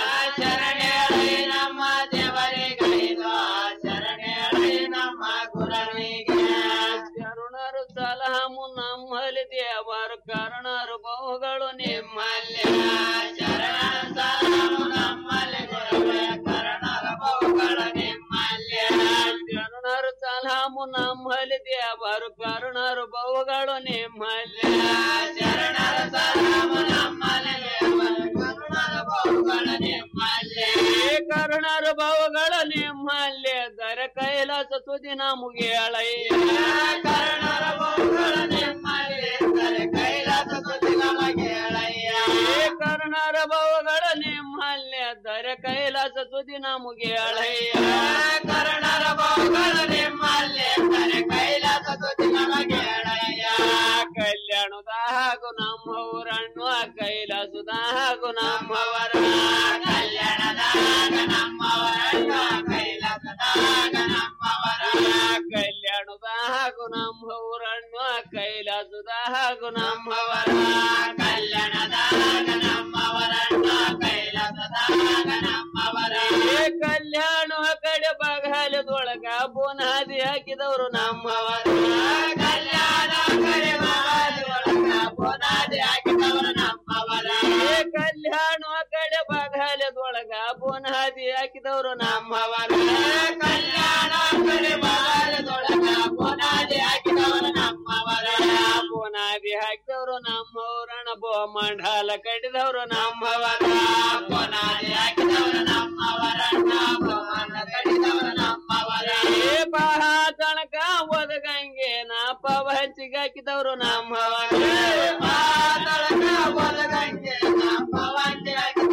ಶರಣೇಳೇ ನಮ್ಮ ದೇವರಿಗೈದು ಶರಣೇಳೇ ನಮ್ಮ ಗುರಬೇಗ ಶರಣರು ಸಲಹಮು ನಮ್ಮಲ್ಲಿ ದೇವರು ಕರುಣರು ಬಹುಗಳು ನಿಮ್ಮಲ್ಲಿ ಶರಣರು ಸಲಹಮು ನಮ್ಮಲ್ಲಿ ಗುರುವೇ ಕರುಣರು ಬಹುಗಳು ನಿಮ್ಮಲ್ಲಿ ಶರಣರು ಸಲಹಮು ನಮ್ಮಲ್ಲಿ ದೇವರು ಕರುಣರು ಬಹುಗಳು ನಿಮ್ಮಲ್ಲಿ ಶರಣರು ಸಲಹಮು ನಮ್ಮಲ್ಲಿ ದೇವರು ಕರುಣರು ಬಹುಗಳು ನಿಮ್ಮಲ್ಲಿ ಕರುಣರು ಬಹುಗಳು ನಿಮ್ಮಲ್ಲಿ ದರ ಕೈಲಾಸ ಸುದಿನ ಮುಗಿಯಳಯ್ಯ ಕರುಣರ ಬಹುಗಳ ನಿಮ್ಮಲ್ಲಿ ದರ ಕೈಲಾಸ ಸುದಿನ ಮುಗಿಯಳಯ್ಯ ಕರುಣರ ಬಹುಗಳ ನಿಮ್ಮಲ್ಲಿ ದರ ಕೈಲಾಸ ಸುದಿನ ಮುಗಿಯಳಯ್ಯ ಕರುಣರ ಬಹುಗಳ ನಿಮ್ಮಲ್ಲಿ ದರ ಕೈಲಾಸ ಸುದಿನ ಮುಗಿಯಳಯ್ಯ ಕಲ್ಯಾಣದ ಹಾಗೂ ನಮ್ಮವರಣ್ಣು ಕೈಲಾಸದ ಹಾಗೂ ನಮ್ಮವರ ಕಲ್ಯಾಣದ ನಮ್ಮವರಣ್ಣು ಕೈಲಾಸದ ನಮ್ಮವರ ಕಲ್ಯಾಣದ ಹಾಗೂ ನಮ್ಮವರಣ್ಣು ಕೈಲಾಸದ ಹಾಗೂ ನಮ್ಮವರ ಕಲ್ಯಾಣದ ನಮ್ಮವರಣ್ಣು ಕೈಲಾಸದ ನಮ್ಮವರ ಕಲ್ಯಾಣ ಕಡೆ ಬಗಲದೊಳಗ ಬುನಾದಿ ಹಾಕಿದವರು ನಮ್ಮವರ ಕಲ್ಯಾಣ ಕಡೆ ಬಗಲದೊಳಗ ಬುನಾದಿ ಹಾಕಿದವರು ನಮ್ಮವರ ಕಲ್ಯಾಣ ಕಡೆ ಬಗಲದೊಳಗ ಬುನಾದಿ ಹಾಕಿದವರು ನಮ್ಮವರ ಕಲ್ಯಾಣ ಕಡೆ ಬಗಲದೊಳಗ ಬುನಾದಿ ಹಾಕಿದವರು ನಮ್ಮವರ ಬುನಾದಿ ಹಾಕಿದವರು ನಮ್ಮವರಣ ಬೋಮಂಡಲ ಕಟ್ಟಿದವರು ನಮ್ಮವರ ಬುನಾದಿ ಹಾಕಿದವರು ನಮ್ಮವರಣ್ಣ ಬೋಮಂಡ ಕಟ್ಟಿದವರು ನಮ್ಮವರ ಏ ಬಹ ತನಕ ಒದಗಂಗೆ ನಾ ಪವ ಹೆಚ್ಚಿಗೆ ಹಾಕಿದವರು ನಮ್ಮವರ ತನಕ ಒದಗಂಗೆ ನಾ ಪವ ಹೆಚ್ಚಿಗೆ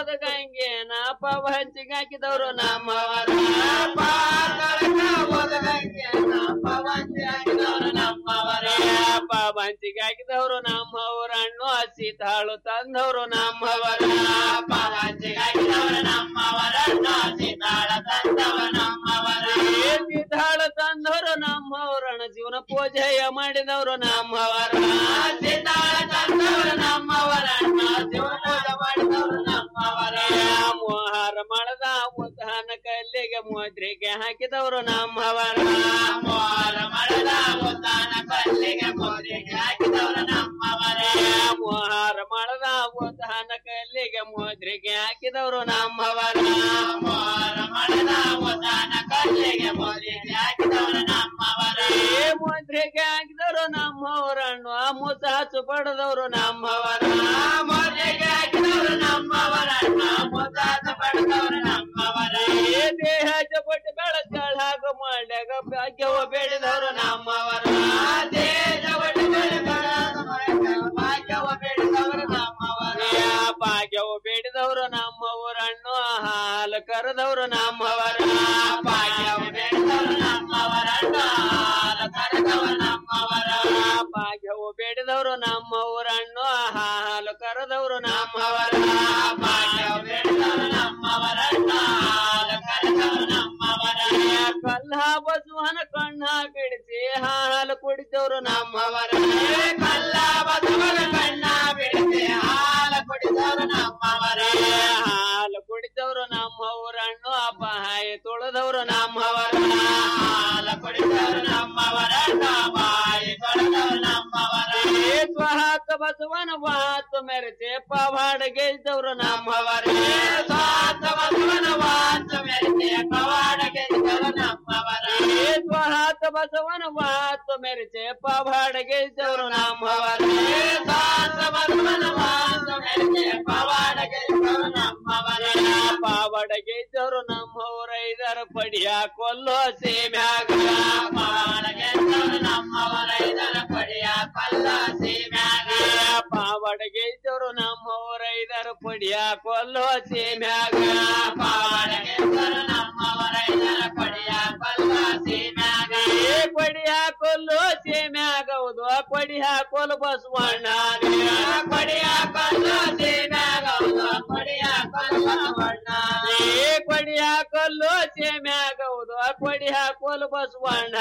ಓದಗಂಗೆನ ಪವ ಹಂಚಿಗೆ ಹಾಕಿದವರು ನಮ್ಮವರ ಪಾತಾಳಕ ಓದಗಂಗೆನ ಪವ ಹಂಚಿಗೆ ಹಾಕಿದವರು ನಮ್ಮವರ ಪವ ಹಂಚಿಗೆ ಹಾಕಿದವರು ನಮ್ಮವರ ಹಣ್ಣು ಹಸಿ ತಾಳು ತಂದವರು ನಮ್ಮವರ ಪವ ಹಂಚಿಗೆ ಹಾಕಿದವರು ನಮ್ಮವರ ಹಣ್ಣು ಹಸಿ ತಾಳ ತಂದವ ನಮ್ಮವರ ಸಿದ್ಧಾಳ ತಂದವರು ನಮ್ಮವರಣ ಜೀವನ ಪೂಜೆಯ ಮಾಡಿದವರು ನಮ್ಮವರ ಸಿದ್ಧಾಳ ತಂದವರು ನಮ್ಮವರ ಜೀವನ ಪೂಜೆ ಮಾಡಿದವರು ನಮ್ಮವರ ಮೋಹಾರ ಮಾಡದ ಉದಾನ ಕಲ್ಲಿಗೆ ಮುದ್ರಿಗೆ ಹಾಕಿದವರು ನಮ್ಮವರ ಮೋಹಾರ ಮಾಡದ ಉದಾನ ಕಲ್ಲಿಗೆ ಮುದ್ರಿಗೆ ಹಾಕಿದವರು ನಮ್ಮವರ ಮೋಹಾರ ಮಾಡದ ಉದಾನ ಕಲ್ಲಿಗೆ ಮುದ್ರಿಗೆ ಹಾಕಿದವರು ನಮ್ಮವರ ಮೋಹಾರ ಮಾಡದ ಉದಾನ ಕಲ್ಲಿಗೆ ಮುದ್ರಿಗೆ ಹಾಕಿದವರು ನಮ್ಮವರ ಮುದ್ರಿಗೆ ಹಾಕಿದವರು ನಮ್ಮವರನ್ನು ಮುಸ ಹಚ್ಚು ಪಡೆದವರು ನಮ್ಮವರ ಮುದ್ರಿಗೆ ಹಾಕಿದವರು ನಮ್ಮವರನ್ನು ಮುಸ ಹಚ್ಚು ಪಡೆದವರು ನಮ್ಮವರ ದೇಹ ಚಪಟ್ಟು ಬೆಳಚಾಳ ಹಾಕ ಮಾಡ್ಯಾಗ ಭಾಗ್ಯವ ಬೇಡಿದವರು ನಮ್ಮವರ ದೇಹ ಚಪಟ್ಟು ಭಾಗ್ಯವ ಬೇಡಿದವರು ನಮ್ಮವರ ಭಾಗ್ಯವ ಬೇಡಿದವರು ನಮ್ಮವರನ್ನು ಹಾಲು ಕರೆದವರು ನಮ್ಮವರ ಭಾಗ್ಯವ ಬೇಡಿದವರು ನಮ್ಮವರನ್ನು ಹಾಲು ಕರೆದವರು ನಮ್ಮವರ ಭಾಗ್ಯವು ಬೇಡಿದವರು ನಮ್ಮವರನ್ನು ಹಾಲು ಕರೆದವರು ನಮ್ಮವರ ಭಾಗ್ಯವು ಬೇಡಿದವರು ನಮ್ಮವರನ್ನು ಹಾಲು ಕರೆದವರು ನಮ್ಮವರ ಕಲ್ಲ ಬಸವನ ಕಣ್ಣ ಬಿಡಿಸಿ ಹಾಲು ಕುಡಿದವರು ನಮ್ಮವರ ಕಲ್ಲ ಬಸವನ ಕಣ್ಣ ಬಿಡಿಸಿ ಹಾಲು ಕುಡಿದವರು ನಮ್ಮವರ ಹಾಲು ಕುಡಿದವರು ನಮ್ಮವರನ್ನು ಬಾಯಿ ತೊಳೆದವರು ನಮ್ಮವರ ಹಾಲು ಕುಡಿದವರು ನಮ್ಮವರ ಬಾಯಿ ತೊಳೆದವರು ನಮ್ಮವರ ಸ್ವಹಾತ ಬಸವನ ವಾತು ಮೆರೆಸಿ ಪವಾಡ ಗೆದ್ದವರು ನಮ್ಮವರ ಸ್ವಹಾತ ಬಸವನ ವಾತು ಮೆರೆಸಿ ಪವಾಡ ಗೆದ್ದವರು ನಮ್ಮವರ ಸ್ವಹಾತ ಬಸವನ ವಾತು ಮೆರೆಸಿ ಪವಾಡ ಗೆದ್ದವರು ನಮ್ಮವರ ಸ್ವಹಾತ ಬಸವನ ವಾತು ಮೆರೆಸಿ ಪವಾಡ ಗೆದ್ದವರು ನಮ್ಮವರ ಪಾವಡ ಗೆದ್ದವರು ನಮ್ಮವರ ಇದರ ಪಡಿಯ ಕೊಲ್ಲೋ ಸೀಮ್ಯಾಗ ಪಾವಡ ಗೆದ್ದವರು ನಮ್ಮವರ ಇದರ ಪಡಿಯ ಕೊಲ್ಲೋ ಸೀಮ್ಯಾಗ ಪಾವಡ ಗೆದ್ದವರು ನಮ್ಮವರ ಇದರ ಪಡಿಯ ಕೊಲ್ಲೋ ಸೀಮ್ಯಾಗ ಪಾವಡ ಗೆದ್ದವರು ನಮ್ಮವರ ಇದರ ಪಡಿಯ ಕೊಲ್ಲೋ ಸೀಮ್ಯಾಗ ಪಡಿಯ ಕೊಲ್ಲೋ ಸೀಮ್ಯಾಗ ಹೌದು ಪಡಿಯ ಕೊಲ್ ಬಸವಣ್ಣ ಪಡಿಯ ಕೊಲ್ಲೋ ಸೀಮ್ಯಾಗ ಹೌದು ಪಡಿಯ ಕೊಲ್ ಬಸವಣ್ಣ ಪಡಿಯ ಕೊಲ್ಲೋ ಸೀಮ್ಯಾಗ ಹೌದು ಪಡಿಯ ಕೊಲ್ ಬಸವಣ್ಣ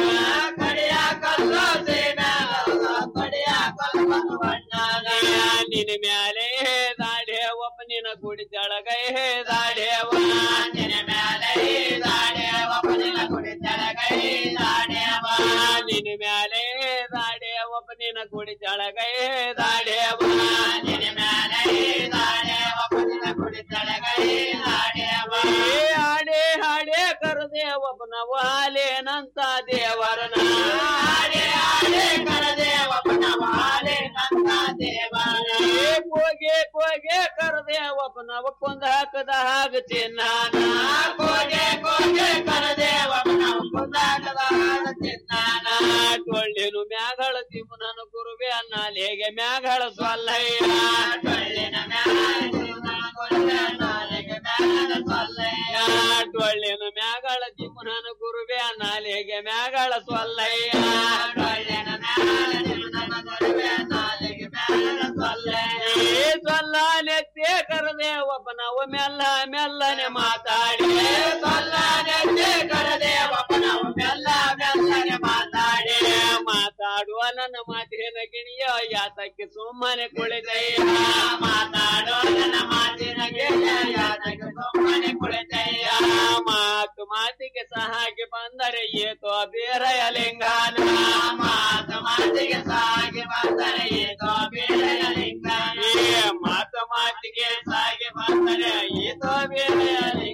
ಪಡಿಯ ಕೊಲ್ಲೋ ಸೀಮ್ಯಾಗ ಹೌದು ಪಡಿಯ ಕೊಲ್ ಬಸವಣ್ಣ ನಿನ್ನ ಮ್ಯಾಲೆ ದಾಡೆ ಒಬ್ಬ ನಿನ್ನ ಗುಡಿ ಜಳಗೈ ದಾಡೆವ ನಿನ್ನ ಮ್ಯಾಲೆ ದಾಡೆ ಒಬ್ಬ ನಿನ್ನ ಗುಡಿ ಜಳಗೈ ದಾಡೆವ ನಿನ್ನ ಮ್ಯಾಲೆ ದಾಡೆ ಒಬ್ಬ ನಿನ್ನ ಗುಡಿ ಜಳಗೈ ದಾಡೆವ ನಿನ್ನ ಮ್ಯಾಲೆ ದಾಡೆ ಒಬ್ಬ ನಿನ್ನ ಗುಡಿ ಜಳಗೈ ದಾಡೆವ ಹಾಡೆ ಹಾಡೆ ಕರದೆ ಒಬ್ಬನ ವಾಲೇನಂತ ದೇವರನ ಹಾಡೆ ಹಾಡೆ ಕರದೆ ಒಬ್ಬನ ವಾಲೇನಂತ ದೇವರನ ಕೋಗೆ ಕೋಗೆ ಕರದೆ ಒಬ್ಬನ ಒಪ್ಪೊಂದ ಹಾಕದ ಹಾಗ ಚಿನ್ನಾನ ಕೋಗೆ ಕೋಗೆ ಕರದೆ ಒಬ್ಬನ ಒಪ್ಪೊಂದ ಹಾಕದ ಹಾಗ ಚಿನ್ನಾನ ಟೊಳ್ಳಿನು ಮ್ಯಾಗಳ ತಿಮ್ಮನ ಗುರುವೆ ನಾಲೆಗೆ ಮ್ಯಾಗಳ ಸೊಲ್ಲಯ್ಯ ಟೊಳ್ಳಿನ ಟೊಳ್ಳಿನ ಮ್ಯಾಗಳ ತಿಮ್ಮನ ಗುರುವೆ ನಾಲೆಗೆ ಮ್ಯಾಗಳ ಸೊಲ್ಲಯ್ಯ ಟೊಳ್ಳಿನ ಸೊಲ್ಲ ನೆತ್ತೆ ಕರದೆ ಒಬ್ಬನ ಮೆಲ್ಲ ಮೆಲ್ಲನೆ ಮಾತಾಡಿ ಸೊಲ್ಲ ನೆತ್ತೆ ಕರದೆ ಒಬ್ಬನ ಮೆಲ್ಲ ಮೆಲ್ಲನೆ ಮಾತಾಡಿ ಮಾತಾಡುವ ನನ್ನ ಮಾತಿನ ಗಿಣಿಯ ಯಾತಕ್ಕೆ ಸುಮ್ಮನೆ ಕುಳಿತಯ್ಯ ಮಾತಾಡುವ ನನ್ನ ಮಾತಿನ ಗಿಣಿಯ ಯಾತಕ್ಕೆ ಸುಮ್ಮನೆ ಕುಳಿತಯ್ಯ ಮಾತು ಮಾತಿಗೆ ಸಹಾಗಿ ಬಂದರೆ ಏತೋ ಬೇರೆಯ ಲಿಂಗಾನ ಮಾತು ಮಾತಿಗೆ ಸಹಾಗಿ ಬಂದರೆ ಏತೋ ಬೇರೆಯ ಲಿಂಗಾನ ಮಾತು ಮಾತಿಗೆ ಸಾಗಿ ಬಂದರೆ ಏತೋ ಬೇರೆಯ ಲಿಂಗಾನ